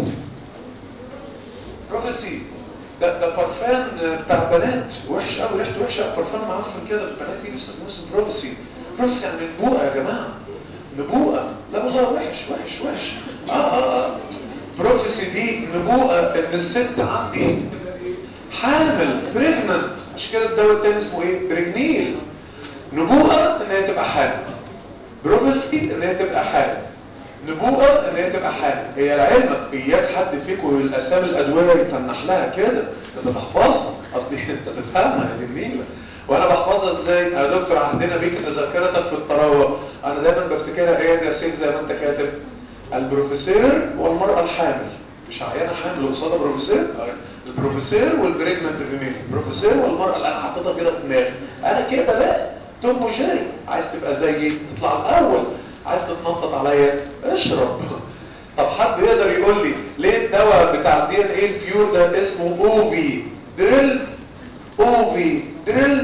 بروفيسي ده ده برفان بتاع بنات وحش قوي ريحته وحشه برفان معفن كده البنات يجي يستخدموه اسمه بروفيسي بروفيسي يعني نبوءه يا جماعه نبوءه لا والله وحش وحش وحش اه اه اه بروفيسي دي نبوءه ان الست عندي حامل بريجننت عشان كده الدواء التاني اسمه ايه بريجنيل نبوءه ان هي تبقى حامل بروفيسي ان هي تبقى حامل نبوءة ان هي تبقى حامل هي لعلمك اياك حد فيكم الاسامي الادويه يفنح لها كده انت تحفظها اصلي انت تفهمها يا جميله وانا بحفظها ازاي يا دكتور عندنا بيك ان ذاكرتك في الطراوه انا دايما بفتكرها ايه يا سيف زي ما انت كاتب البروفيسور والمراه الحامل مش عيانه حامل قصادها بروفيسور البروفيسور والبريجننت فيميل البروفيسور والمراه اللي انا حاططها كده في دماغي انا كده بقى توم وجيري عايز تبقى زيي تطلع الاول عايز تتنطط عليا اشرب طب حد يقدر يقول لي ليه الدواء بتاع الدي ان ايه البيور ده اسمه اوفي دريل اوفي دريل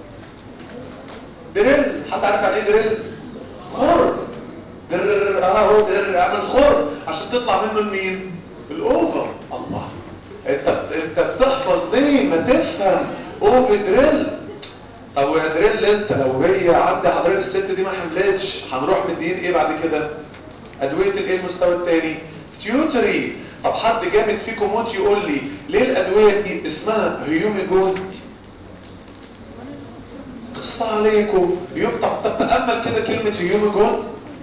دريل حد عارف يعني ايه دريل خر در اهو در اعمل خر عشان تطلع منه المين الاوفر الله انت انت بتحفظ ليه ما تفهم اوفي دريل طب ويا دريل انت لو هي عند حضرتك الست دي ما حملتش هنروح مدين ايه بعد كده ادويه الايه المستوى الثاني تيوتري طب حد جامد فيكم موت يقول لي ليه الادويه دي اسمها هيوميجون قص عليكم يبقى طب تامل كده كلمه هيوميجون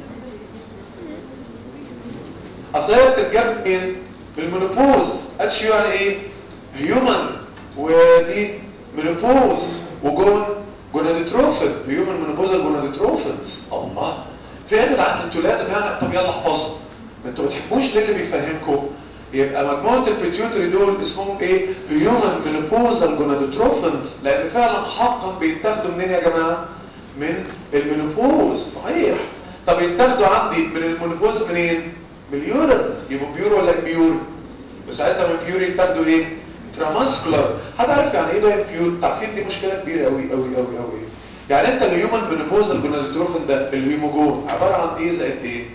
اصل هي بتتجاب من بالمونوبوز اتش يعني ايه هيومن ودي مونوبوز وجون جوناديتروفين هيومن مونوبوزال جوناديتروفينز الله في يا جدعان انتوا لازم يعني طب يلا احفظوا انتوا ما بتحبوش ليه اللي بيفهمكم يبقى مجموعه البيتيوتري دول اسمهم ايه هيومن مونوبوزال جوناديتروفينز لان فعلا حقا بيتاخدوا منين يا جماعه من المينوبوز صحيح طب يتاخدوا عندي من المينوبوز منين من اليورين يبقوا بيور ولا بيور وساعتها من بيور يتاخدوا ايه تراماسكولار حد عارف يعني ايه ده بيور تعرفين دي مشكله كبيره قوي قوي قوي قوي يعني انت الهيومن بنفوزال جونادوتروفين ده الهيموجون عباره عن ايه زائد ايه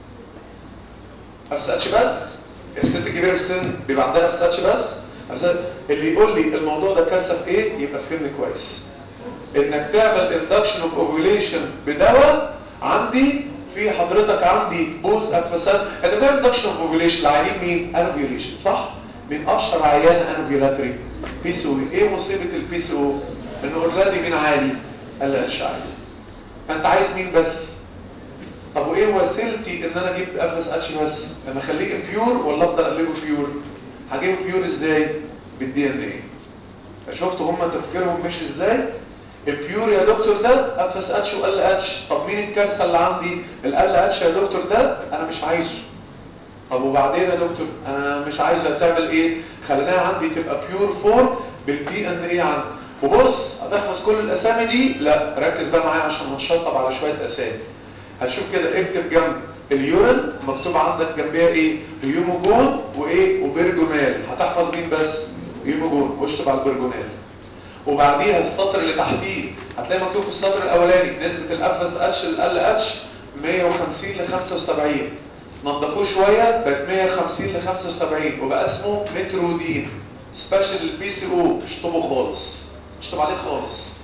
افساتش بس الست الكبيره في السن بيبقى عندها افساتش بس اللي يقول لي الموضوع ده كارثه في ايه يبقى فهمني كويس انك تعمل اندكشن اوف اوفيوليشن بدواء عندي في حضرتك عندي بوز افسات انت بتعمل اندكشن اوف اوفيوليشن لعيانين مين انوفيوليشن صح من اشهر عيان انوفيولاتري بي سي او ايه مصيبه البي سي او انه اوريدي مين عالي قال اتش عالي فانت عايز مين بس طب وايه وسيلتي ان انا اجيب افلس اتش بس لما اخليه بيور ولا افضل اقلبه بيور هجيبه بيور ازاي بالدي ان ايه شفتوا هم تفكيرهم مش ازاي البيور يا دكتور ده افلس اتش وال اتش طب مين الكارثه اللي عندي ال اتش يا دكتور ده انا مش عايزه طب وبعدين يا دكتور انا مش عايزه تعمل ايه خليناها عندي تبقى بيور فورم بالدي ان ايه عندي وبص هتحفظ كل الاسامي دي لا ركز بقى معايا عشان هنشطب على شويه اسامي هتشوف كده اكتب جنب اليورين مكتوب عندك جنبيها ايه هيوموجون وايه وبرجونال هتحفظ مين بس هيوموجون واشطب على البرجونال وبعديها السطر اللي تحتيه هتلاقي مكتوب في السطر الاولاني نسبه الافس اتش لل اتش 150 ل 75 نضفوه شويه بقت 150 ل 75 وبقى اسمه مترودين سبيشال البي سي او اشطبه خالص اشطب عليه خالص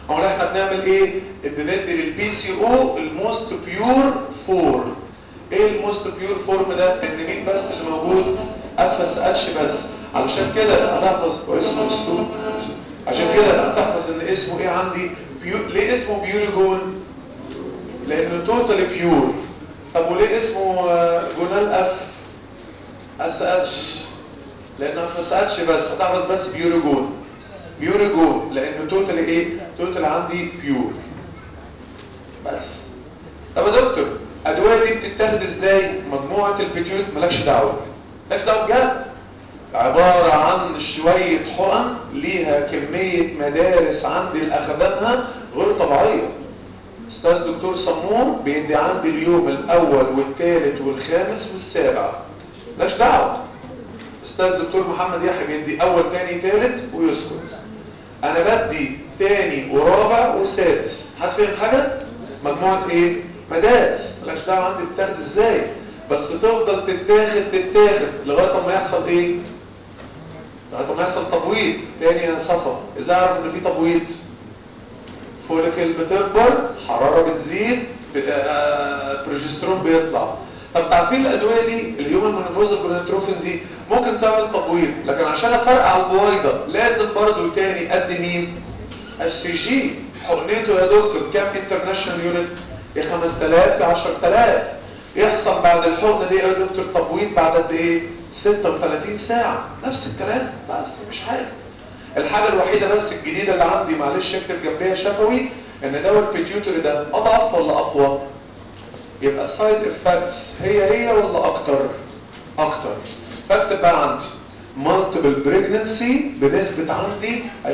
امال احنا بنعمل ايه بندي للبي سي او الموست بيور فورم ايه الموست بيور فورم ده ان مين بس اللي موجود اف اس اتش بس علشان كده هتحفظ اسمه اسلوب عشان كده هتحفظ ان اسمه ايه عندي بيو... ليه اسمه بيوريجون لانه توتالي بيور طب وليه اسمه آه، جونال اف اس اتش لانه ما اتفسقتش بس هتعرف بس بيوري جول بيوري جول لانه توتال ايه توتال عندي بيور بس طب يا دكتور الادويه دي بتتاخد ازاي مجموعه البيتيوت مالكش دعوه مالكش دعوه بجد عباره عن شويه حقن ليها كميه مدارس عندي الاخدانها غير طبيعيه استاذ دكتور صمون بيدي عندي اليوم الاول والثالث والخامس والسابع مالكش دعوه استاذ دكتور محمد يحيى بيدي اول تاني تالت ويسكت انا بدي تاني ورابع وسادس حد فاهم حاجه مجموعه ايه مدارس مالكش دعوه عندي بتاخد ازاي بس تفضل تتاخد تتاخد لغايه ما يحصل ايه لغايه ما يحصل تبويض تاني يا صفا ازاي اعرف ان في تبويض فوليكل بتكبر حراره بتزيد آه، بروجسترون بيطلع طب تعرفين الادويه دي اليوم المنفوزه الجلوتروفين دي ممكن تعمل تبويض لكن عشان افرقع البويضه لازم برضو تاني قد مين السي جي حقنته يا دكتور كام انترناشونال يونت يا 5000 يا 10000 يحصل بعد الحقنه دي يا دكتور تبويض بعد قد ايه 36 ساعه نفس الكلام بس مش حاجه الحاجه الوحيده بس الجديده اللي عندي معلش اكتب جنبيها شفوي ان دواء البيتيوتري ده اضعف ولا اقوى يبقى السايد افكتس هي هي ولا اكتر اكتر فاكتب بقى عندي مالتيبل بريجننسي بنسبة عندي 20%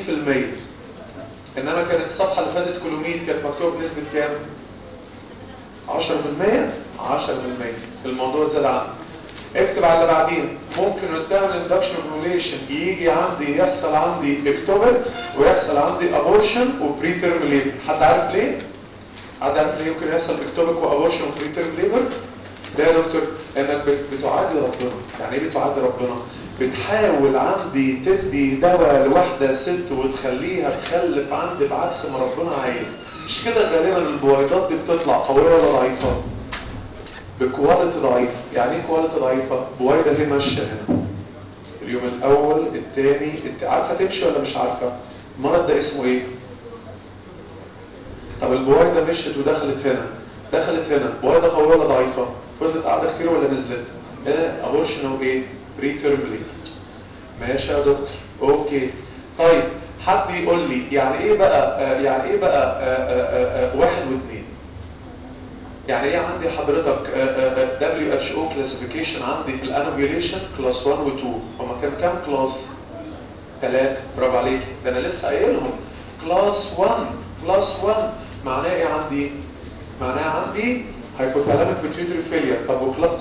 انما كانت الصفحة اللي فاتت كلوميد كانت مكتوب بنسبة كام 10% 10% الموضوع زاد عندي اكتب على اللي بعدين ممكن قدام الاندكشن اوفيوليشن يجي عندي يحصل عندي اكتوبر ويحصل عندي ابورشن وبري تيرم ليبر حد عارف ليه حد عارف ليه يمكن يحصل اكتوبك وابورشن وبري تيرم ليبر ده يا دكتور انك بت- بتعادي ربنا يعني ايه بتعادي ربنا بتحاول عندي تدي دواء لواحده ست وتخليها تخلف عندي بعكس ما ربنا عايز مش كده غالبا البويضات دي بتطلع قويه ولا ضعيفه بكواليتي ضعيفه يعني ايه كواليتي ضعيفه بويضه هي ماشيه هنا اليوم الاول الثاني الت... عارفه تمشي ولا مش عارفه المرض ده اسمه ايه طب البويضه مشت ودخلت هنا دخلت هنا بويضه قويه ولا ضعيفه فضلت قاعده كتير ولا نزلت ده ابورشن او ايه بري تيرم ماشي يا دكتور اوكي طيب حد يقول لي يعني ايه بقى آه يعني ايه بقى آه آه آه واحد واثنين يعني ايه عندي حضرتك دبليو اتش او كلاسيفيكيشن عندي في الانوفيوليشن كلاس 1 و 2 هما كان كام كلاس ثلاثة برافو عليك ده انا لسه قايلهم كلاس 1 كلاس 1 معناه ايه عندي معناه عندي هايبوثالاميك بيتيوتري فيلير طب وكلاس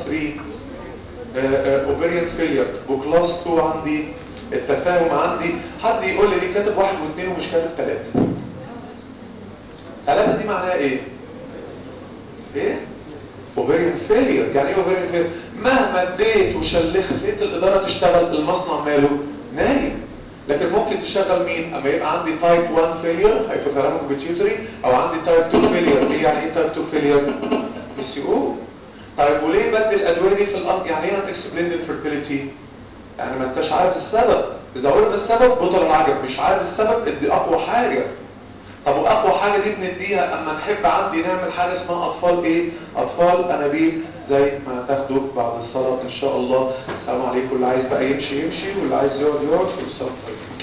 3 اوفيريان فيلير وكلاس 2 عندي التفاهم عندي حد يقول لي ليه كاتب واحد واثنين ومش كاتب ثلاثة ثلاثة دي معناها ايه ايه اوفيريان فيلير يعني ايه اوفيريان فيلير مهما اديت وشلخت لقيت الاداره تشتغل المصنع ماله نايم لكن ممكن تشغل مين اما يبقى عندي تايب 1 فيلير هايبوثالاميك بيتيوتري او عندي تايب 2 فيلير ايه يعني ايه تايب 2 فيلير بي سي او طيب وليه بدي الادويه دي في الارض يعني ايه اكسبلين الفيرتيليتي يعني ما انتش عارف السبب اذا قلنا السبب بطل العجب مش عارف السبب ادي اقوى حاجه طب واقوى حاجه دي بنديها اما نحب عندي نعمل حاجه اسمها اطفال ايه اطفال انابيب زي ما تاخدوا بعد الصلاه ان شاء الله السلام عليكم اللي عايز بقى يمشي يمشي واللي عايز يقعد يقعد والصلاه طيب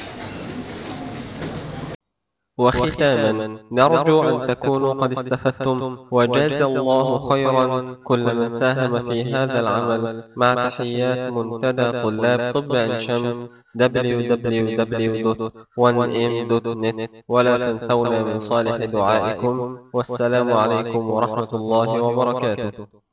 وختاما نرجو أن تكونوا قد استفدتم وجاز الله خيرا كل من ساهم في هذا العمل مع تحيات منتدى طلاب طب عين شمس www.1m.net ولا تنسونا من صالح دعائكم والسلام عليكم ورحمة الله وبركاته